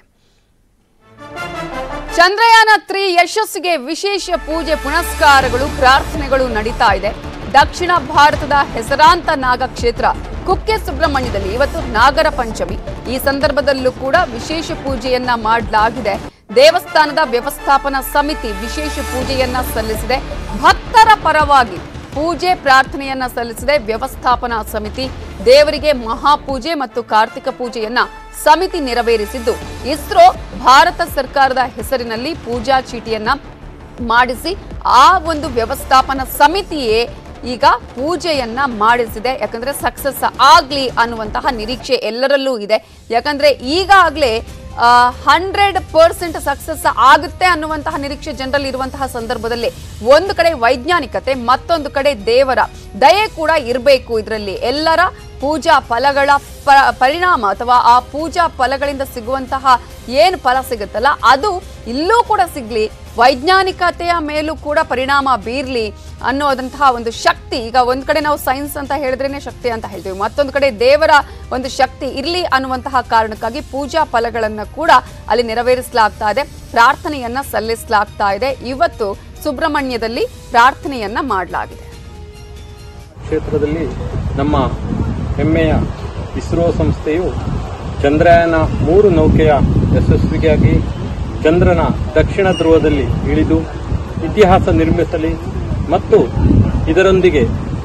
Chandrayaan three ಯಶಸ್ಸಿಗೆ ವಿಶೇಷ ಪೂಜೆ ಪುನಸ್ಕಾರಗಳು ಪ್ರಾರ್ಥನೆಗಳು ನಡೀತಾ ಇದೆ ದಕ್ಷಿಣ ಭಾರತದ ಹೆಸರಾಂತ ನಾಗ ಕ್ಷೇತ್ರ ಕುಕ್ಕೆ ಸುಬ್ರಹ್ಮಣ್ಯದಲ್ಲಿ ಇವತ್ತು ನಾಗರ ಪಂಚಮಿ ಈ ಸಂದರ್ಭದಲ್ಲೂ ಕೂಡ ವಿಶೇಷ ಪೂಜೆಯನ್ನ ಮಾಡಲಾಗಿದೆ ದೇವಸ್ಥಾನದ ವ್ಯವಸ್ಥಾಪನಾ ಸಮಿತಿ ವಿಶೇಷ ಪೂಜೆಯನ್ನ ಸಲ್ಲಿಸಿದೆ ಭಕ್ತರ ಪರವಾಗಿ ಪೂಜೆ ಪ್ರಾರ್ಥನೆಯನ್ನ ಸಲ್ಲಿಸಿದೆ ವ್ಯವಸ್ಥಾಪನಾ ಸಮಿತಿ ದೇವರಿಗೆ ಮಹಾಪೂಜೆ ಮತ್ತು ಕಾರ್ತಿಕ ಪೂಜೆಯನ್ನ ಸಮಿತಿ ನೆರವೇರಿಸಿದ್ದು ಇಸ್ರೋ ಭಾರತ ಸರ್ಕಾರದ ಹೆಸರಿನಲ್ಲಿ ಪೂಜಾ ಚೀಟಿಯನ್ನ ಮಾಡಿಸಿ ಆ ಒಂದು ವ್ಯವಸ್ಥಾಪನಾ ಸಮಿತಿಯೇ ಈಗ ಪೂಜೆಯನ್ನ ಮಾಡಿಸಿದೆ ಯಾಕಂದ್ರೆ ಸಕ್ಸಸ್ ಆಗ್ಲಿ ಅನ್ನುವಂತಹ ನಿರೀಕ್ಷೆ ಎಲ್ಲರಲ್ಲೂ ಇದೆ ಯಾಕಂದ್ರೆ ಈಗಾಗಲೇ ಹಂಡ್ರೆಡ್ ಪರ್ಸೆಂಟ್ ಸಕ್ಸಸ್ ಆಗುತ್ತೆ ಅನ್ನುವಂತಹ ನಿರೀಕ್ಷೆ ಜನರಲ್ಲಿ ಇರುವಂತಹ ಸಂದರ್ಭದಲ್ಲಿ ಒಂದು ಕಡೆ ವೈಜ್ಞಾನಿಕತೆ ಮತ್ತೊಂದು ಕಡೆ ದೇವರ ದಯೆ ಕೂಡ ಇರಬೇಕು ಇದರಲ್ಲಿ ಎಲ್ಲರ ಪೂಜಾ ಫಲಗಳ ಪ- ಪರಿಣಾಮ ಅಥವಾ ಆ ಪೂಜಾ ಫಲಗಳಿಂದ ಸಿಗುವಂತಹ ಏನು ಫಲ ಸಿಗುತ್ತಲ್ಲ ಅದು ಇಲ್ಲೂ ಕೂಡ ಸಿಗ್ಲಿ ವೈಜ್ಞಾನಿಕತೆಯ ಮೇಲೂ ಕೂಡ ಪರಿಣಾಮ ಬೀರ್ಲಿ ಅನ್ನೋದಂತಹ ಒಂದು ಶಕ್ತಿ ಈಗ ಒಂದ್ ಕಡೆ ನಾವು ಸೈನ್ಸ್ ಅಂತ ಹೇಳಿದ್ರೇನೆ ಶಕ್ತಿ ಅಂತ ಹೇಳ್ತೀವಿ ಮತ್ತೊಂದು ಕಡೆ ದೇವರ ಒಂದು ಶಕ್ತಿ ಇರ್ಲಿ ಅನ್ನುವಂತಹ ಕಾರಣಕ್ಕಾಗಿ ಪೂಜಾ ಫಲಗಳನ್ನ ಕೂಡ ಅಲ್ಲಿ ನೆರವೇರಿಸಲಾಗ್ತಾ ಇದೆ ಪ್ರಾರ್ಥನೆಯನ್ನ ಸಲ್ಲಿಸಲಾಗ್ತಾ ಇದೆ ಇವತ್ತು ಸುಬ್ರಹ್ಮಣ್ಯದಲ್ಲಿ ಪ್ರಾರ್ಥನೆಯನ್ನ ಮಾಡಲಾಗಿದೆ ಕ್ಷೇತ್ರದಲ್ಲಿ ನಮ್ಮ ಹೆಮ್ಮೆಯ ಇಸ್ರೋ ಸಂಸ್ಥೆಯು ಚಂದ್ರಯಾನ ಮೂರು ನೌಕೆಯ ಯಶಸ್ವಿಗಾಗಿ ಚಂದ್ರನ ದಕ್ಷಿಣ ಧ್ರುವದಲ್ಲಿ ಇಳಿದು ಇತಿಹಾಸ ನಿರ್ಮಿಸಲಿ ಮತ್ತು ಇದರೊಂದಿಗೆ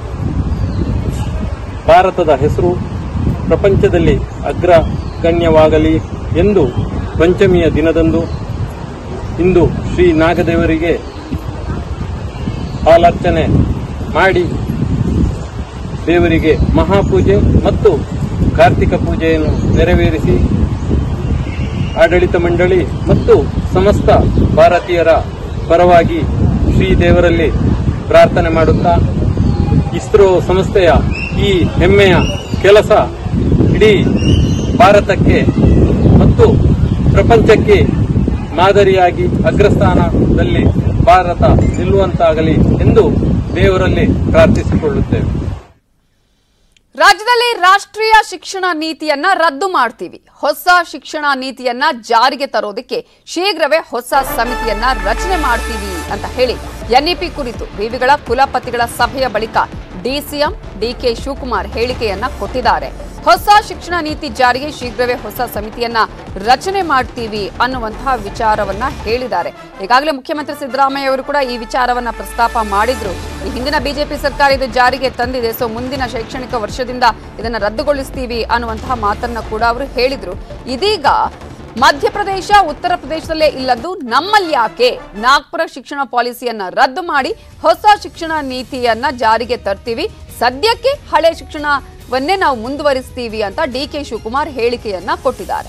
ಭಾರತದ ಹೆಸರು ಪ್ರಪಂಚದಲ್ಲಿ ಅಗ್ರಗಣ್ಯವಾಗಲಿ ಎಂದು ಪಂಚಮಿಯ ದಿನದಂದು ಇಂದು ಶ್ರೀ ನಾಗದೇವರಿಗೆ ಹಾಲಾರ್ಚನೆ ಮಾಡಿ ದೇವರಿಗೆ ಮಹಾಪೂಜೆ ಮತ್ತು ಕಾರ್ತಿಕ ಪೂಜೆಯನ್ನು ನೆರವೇರಿಸಿ ಆಡಳಿತ ಮಂಡಳಿ ಮತ್ತು ಸಮಸ್ತ ಭಾರತೀಯರ ಪರವಾಗಿ ಶ್ರೀ ದೇವರಲ್ಲಿ ಪ್ರಾರ್ಥನೆ ಮಾಡುತ್ತಾ ಇಸ್ರೋ ಸಂಸ್ಥೆಯ ಈ ಹೆಮ್ಮೆಯ ಕೆಲಸ ಇಡೀ ಭಾರತಕ್ಕೆ ಮತ್ತು ಪ್ರಪಂಚಕ್ಕೆ ಮಾದರಿಯಾಗಿ ಅಗ್ರಸ್ಥಾನದಲ್ಲಿ ಭಾರತ ನಿಲ್ಲುವಂತಾಗಲಿ ಎಂದು ದೇವರಲ್ಲಿ ಪ್ರಾರ್ಥಿಸಿಕೊಳ್ಳುತ್ತೇವೆ ರಾಜ್ಯದಲ್ಲಿ ರಾಷ್ಟ್ರೀಯ ಶಿಕ್ಷಣ ನೀತಿಯನ್ನ ರದ್ದು ಮಾಡ್ತೀವಿ ಹೊಸ ಶಿಕ್ಷಣ ನೀತಿಯನ್ನ ಜಾರಿಗೆ ತರೋದಕ್ಕೆ ಶೀಘ್ರವೇ ಹೊಸ ಸಮಿತಿಯನ್ನ ರಚನೆ ಮಾಡ್ತೀವಿ ಅಂತ ಹೇಳಿ ಎನ್ಇಪಿ ಕುರಿತು ವಿವಿಗಳ ಕುಲಪತಿಗಳ ಸಭೆಯ ಬಳಿಕ ಡಿಸಿಎಂ ಡಿಕೆ ಶಿವಕುಮಾರ್ ಹೇಳಿಕೆಯನ್ನ ಕೊಟ್ಟಿದ್ದಾರೆ ಹೊಸ ಶಿಕ್ಷಣ ನೀತಿ ಜಾರಿಗೆ ಶೀಘ್ರವೇ ಹೊಸ ಸಮಿತಿಯನ್ನ ರಚನೆ ಮಾಡ್ತೀವಿ ಅನ್ನುವಂತಹ ವಿಚಾರವನ್ನ ಹೇಳಿದ್ದಾರೆ ಈಗಾಗಲೇ ಮುಖ್ಯಮಂತ್ರಿ ಸಿದ್ದರಾಮಯ್ಯ ಅವರು ಕೂಡ ಈ ವಿಚಾರವನ್ನ ಪ್ರಸ್ತಾಪ ಮಾಡಿದ್ರು ಈ ಹಿಂದಿನ ಬಿಜೆಪಿ ಸರ್ಕಾರ ಇದು ಜಾರಿಗೆ ತಂದಿದೆ ಸೊ ಮುಂದಿನ ಶೈಕ್ಷಣಿಕ ವರ್ಷದಿಂದ ಇದನ್ನ ರದ್ದುಗೊಳಿಸ್ತೀವಿ ಅನ್ನುವಂತಹ ಮಾತನ್ನ ಕೂಡ ಅವರು ಹೇಳಿದ್ರು ಇದೀಗ ಮಧ್ಯಪ್ರದೇಶ ಉತ್ತರ ಪ್ರದೇಶದಲ್ಲೇ ಇಲ್ಲದ್ದು ನಮ್ಮಲ್ಲಿ ಯಾಕೆ ನಾಗ್ಪುರ ಶಿಕ್ಷಣ ಪಾಲಿಸಿಯನ್ನ ರದ್ದು ಮಾಡಿ ಹೊಸ ಶಿಕ್ಷಣ ನೀತಿಯನ್ನ ಜಾರಿಗೆ ತರ್ತೀವಿ ಸದ್ಯಕ್ಕೆ ಹಳೆ ಶಿಕ್ಷಣವನ್ನೇ ನಾವು ಮುಂದುವರಿಸ್ತೀವಿ ಅಂತ ಡಿ ಕೆ ಶಿವಕುಮಾರ್ ಹೇಳಿಕೆಯನ್ನ ಕೊಟ್ಟಿದ್ದಾರೆ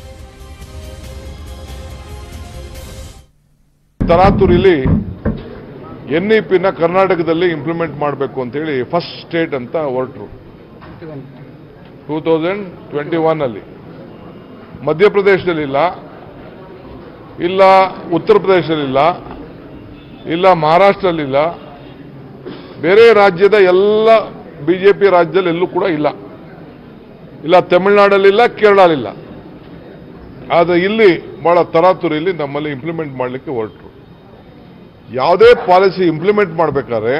ತರಾತುರಿಲಿ ಎನ್ ಇ ಪಿನ ಕರ್ನಾಟಕದಲ್ಲಿ ಇಂಪ್ಲಿಮೆಂಟ್ ಮಾಡಬೇಕು ಅಂತೇಳಿ ಫಸ್ಟ್ ಸ್ಟೇಟ್ ಅಂತ ಹೊರಟರು ಟೂ ತೌಸಂಡ್ ಟ್ವೆಂಟಿ ಒನ್ ಅಲ್ಲಿ ಮಧ್ಯಪ್ರದೇಶದಲ್ಲಿಲ್ಲ ಇಲ್ಲ ಉತ್ತರ ಪ್ರದೇಶದಲ್ಲಿಲ್ಲ ಇಲ್ಲ ಮಹಾರಾಷ್ಟ್ರದಲ್ಲಿಲ್ಲ ಬೇರೆ ರಾಜ್ಯದ ಎಲ್ಲ ಬಿಜೆಪಿ ರಾಜ್ಯದಲ್ಲಿ ಎಲ್ಲೂ ಕೂಡ ಇಲ್ಲ ಇಲ್ಲ ತಮಿಳುನಾಡಲ್ಲಿಲ್ಲ ಕೇರಳಲಿಲ್ಲ ಆದರೆ ಇಲ್ಲಿ ಬಹಳ ತರಾತುರಿಯಲ್ಲಿ ನಮ್ಮಲ್ಲಿ ಇಂಪ್ಲಿಮೆಂಟ್ ಮಾಡಲಿಕ್ಕೆ ಹೊರಟರು ಯಾವುದೇ ಪಾಲಿಸಿ ಇಂಪ್ಲಿಮೆಂಟ್ ಮಾಡಬೇಕಾದ್ರೆ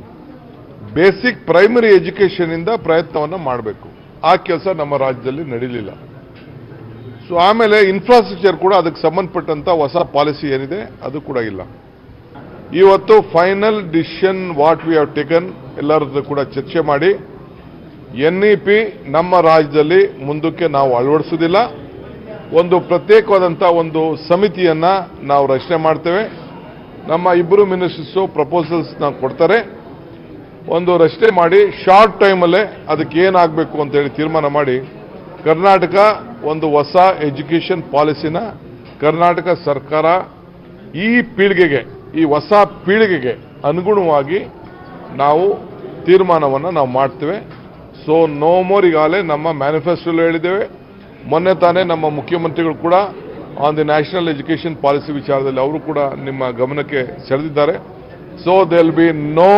ಬೇಸಿಕ್ ಪ್ರೈಮರಿ ಎಜುಕೇಷನ್ ಇಂದ ಪ್ರಯತ್ನವನ್ನು ಮಾಡಬೇಕು ಆ ಕೆಲಸ ನಮ್ಮ ರಾಜ್ಯದಲ್ಲಿ ನಡೀಲಿಲ್ಲ ಸೊ ಆಮೇಲೆ ಇನ್ಫ್ರಾಸ್ಟ್ರಕ್ಚರ್ ಕೂಡ ಅದಕ್ಕೆ ಸಂಬಂಧಪಟ್ಟಂತ ಹೊಸ ಪಾಲಿಸಿ ಏನಿದೆ ಅದು ಕೂಡ ಇಲ್ಲ ಇವತ್ತು final decision what we have taken ಎಲ್ಲರದ್ದು ಕೂಡ ಚರ್ಚೆ ಮಾಡಿ ಎನ್ ಇ ಪಿ ನಮ್ಮ ರಾಜ್ಯದಲ್ಲಿ ಮುಂದಕ್ಕೆ ನಾವು ಅಳವಡಿಸುವುದಿಲ್ಲ ಒಂದು ಪ್ರತ್ಯೇಕವಾದಂಥ ಒಂದು ಸಮಿತಿಯನ್ನ ನಾವು ರಚನೆ ಮಾಡ್ತೇವೆ ನಮ್ಮ ಇಬ್ಬರು ಮಿನಿಸ್ಟರ್ಸು ಪ್ರಪೋಸಲ್ಸ್ ನಾವು ಕೊಡ್ತಾರೆ ಒಂದು ರಚನೆ ಮಾಡಿ ಶಾರ್ಟ್ ಟೈಮಲ್ಲೇ ಅದಕ್ಕೆ ಏನಾಗಬೇಕು ಅಂತ ಹೇಳಿ ತೀರ್ಮಾನ ಮಾಡಿ ಕರ್ನಾಟಕ ಒಂದು ಹೊಸ ಎಜುಕೇಷನ್ ಪಾಲಿಸಿನ ಕರ್ನಾಟಕ ಸರ್ಕಾರ ಈ ಪೀಳಿಗೆಗೆ ಈ ಹೊಸ ಪೀಳಿಗೆಗೆ ಅನುಗುಣವಾಗಿ ನಾವು ತೀರ್ಮಾನವನ್ನು ನಾವು ಮಾಡ್ತೇವೆ ಸೊ ನೋ ಮೋರ್ ಈಗಾಗಲೇ ನಮ್ಮ ಮ್ಯಾನಿಫೆಸ್ಟೋಲ್ಲಿ ಹೇಳಿದ್ದೇವೆ ಮೊನ್ನೆ ತಾನೇ ನಮ್ಮ ಮುಖ್ಯಮಂತ್ರಿಗಳು ಕೂಡ on the national education policy ವಿಚಾರದಲ್ಲಿ ಅವರು ಕೂಡ ನಿಮ್ಮ ಗಮನಕ್ಕೆ ಸೆಳೆದಿದ್ದಾರೆ so they'll be no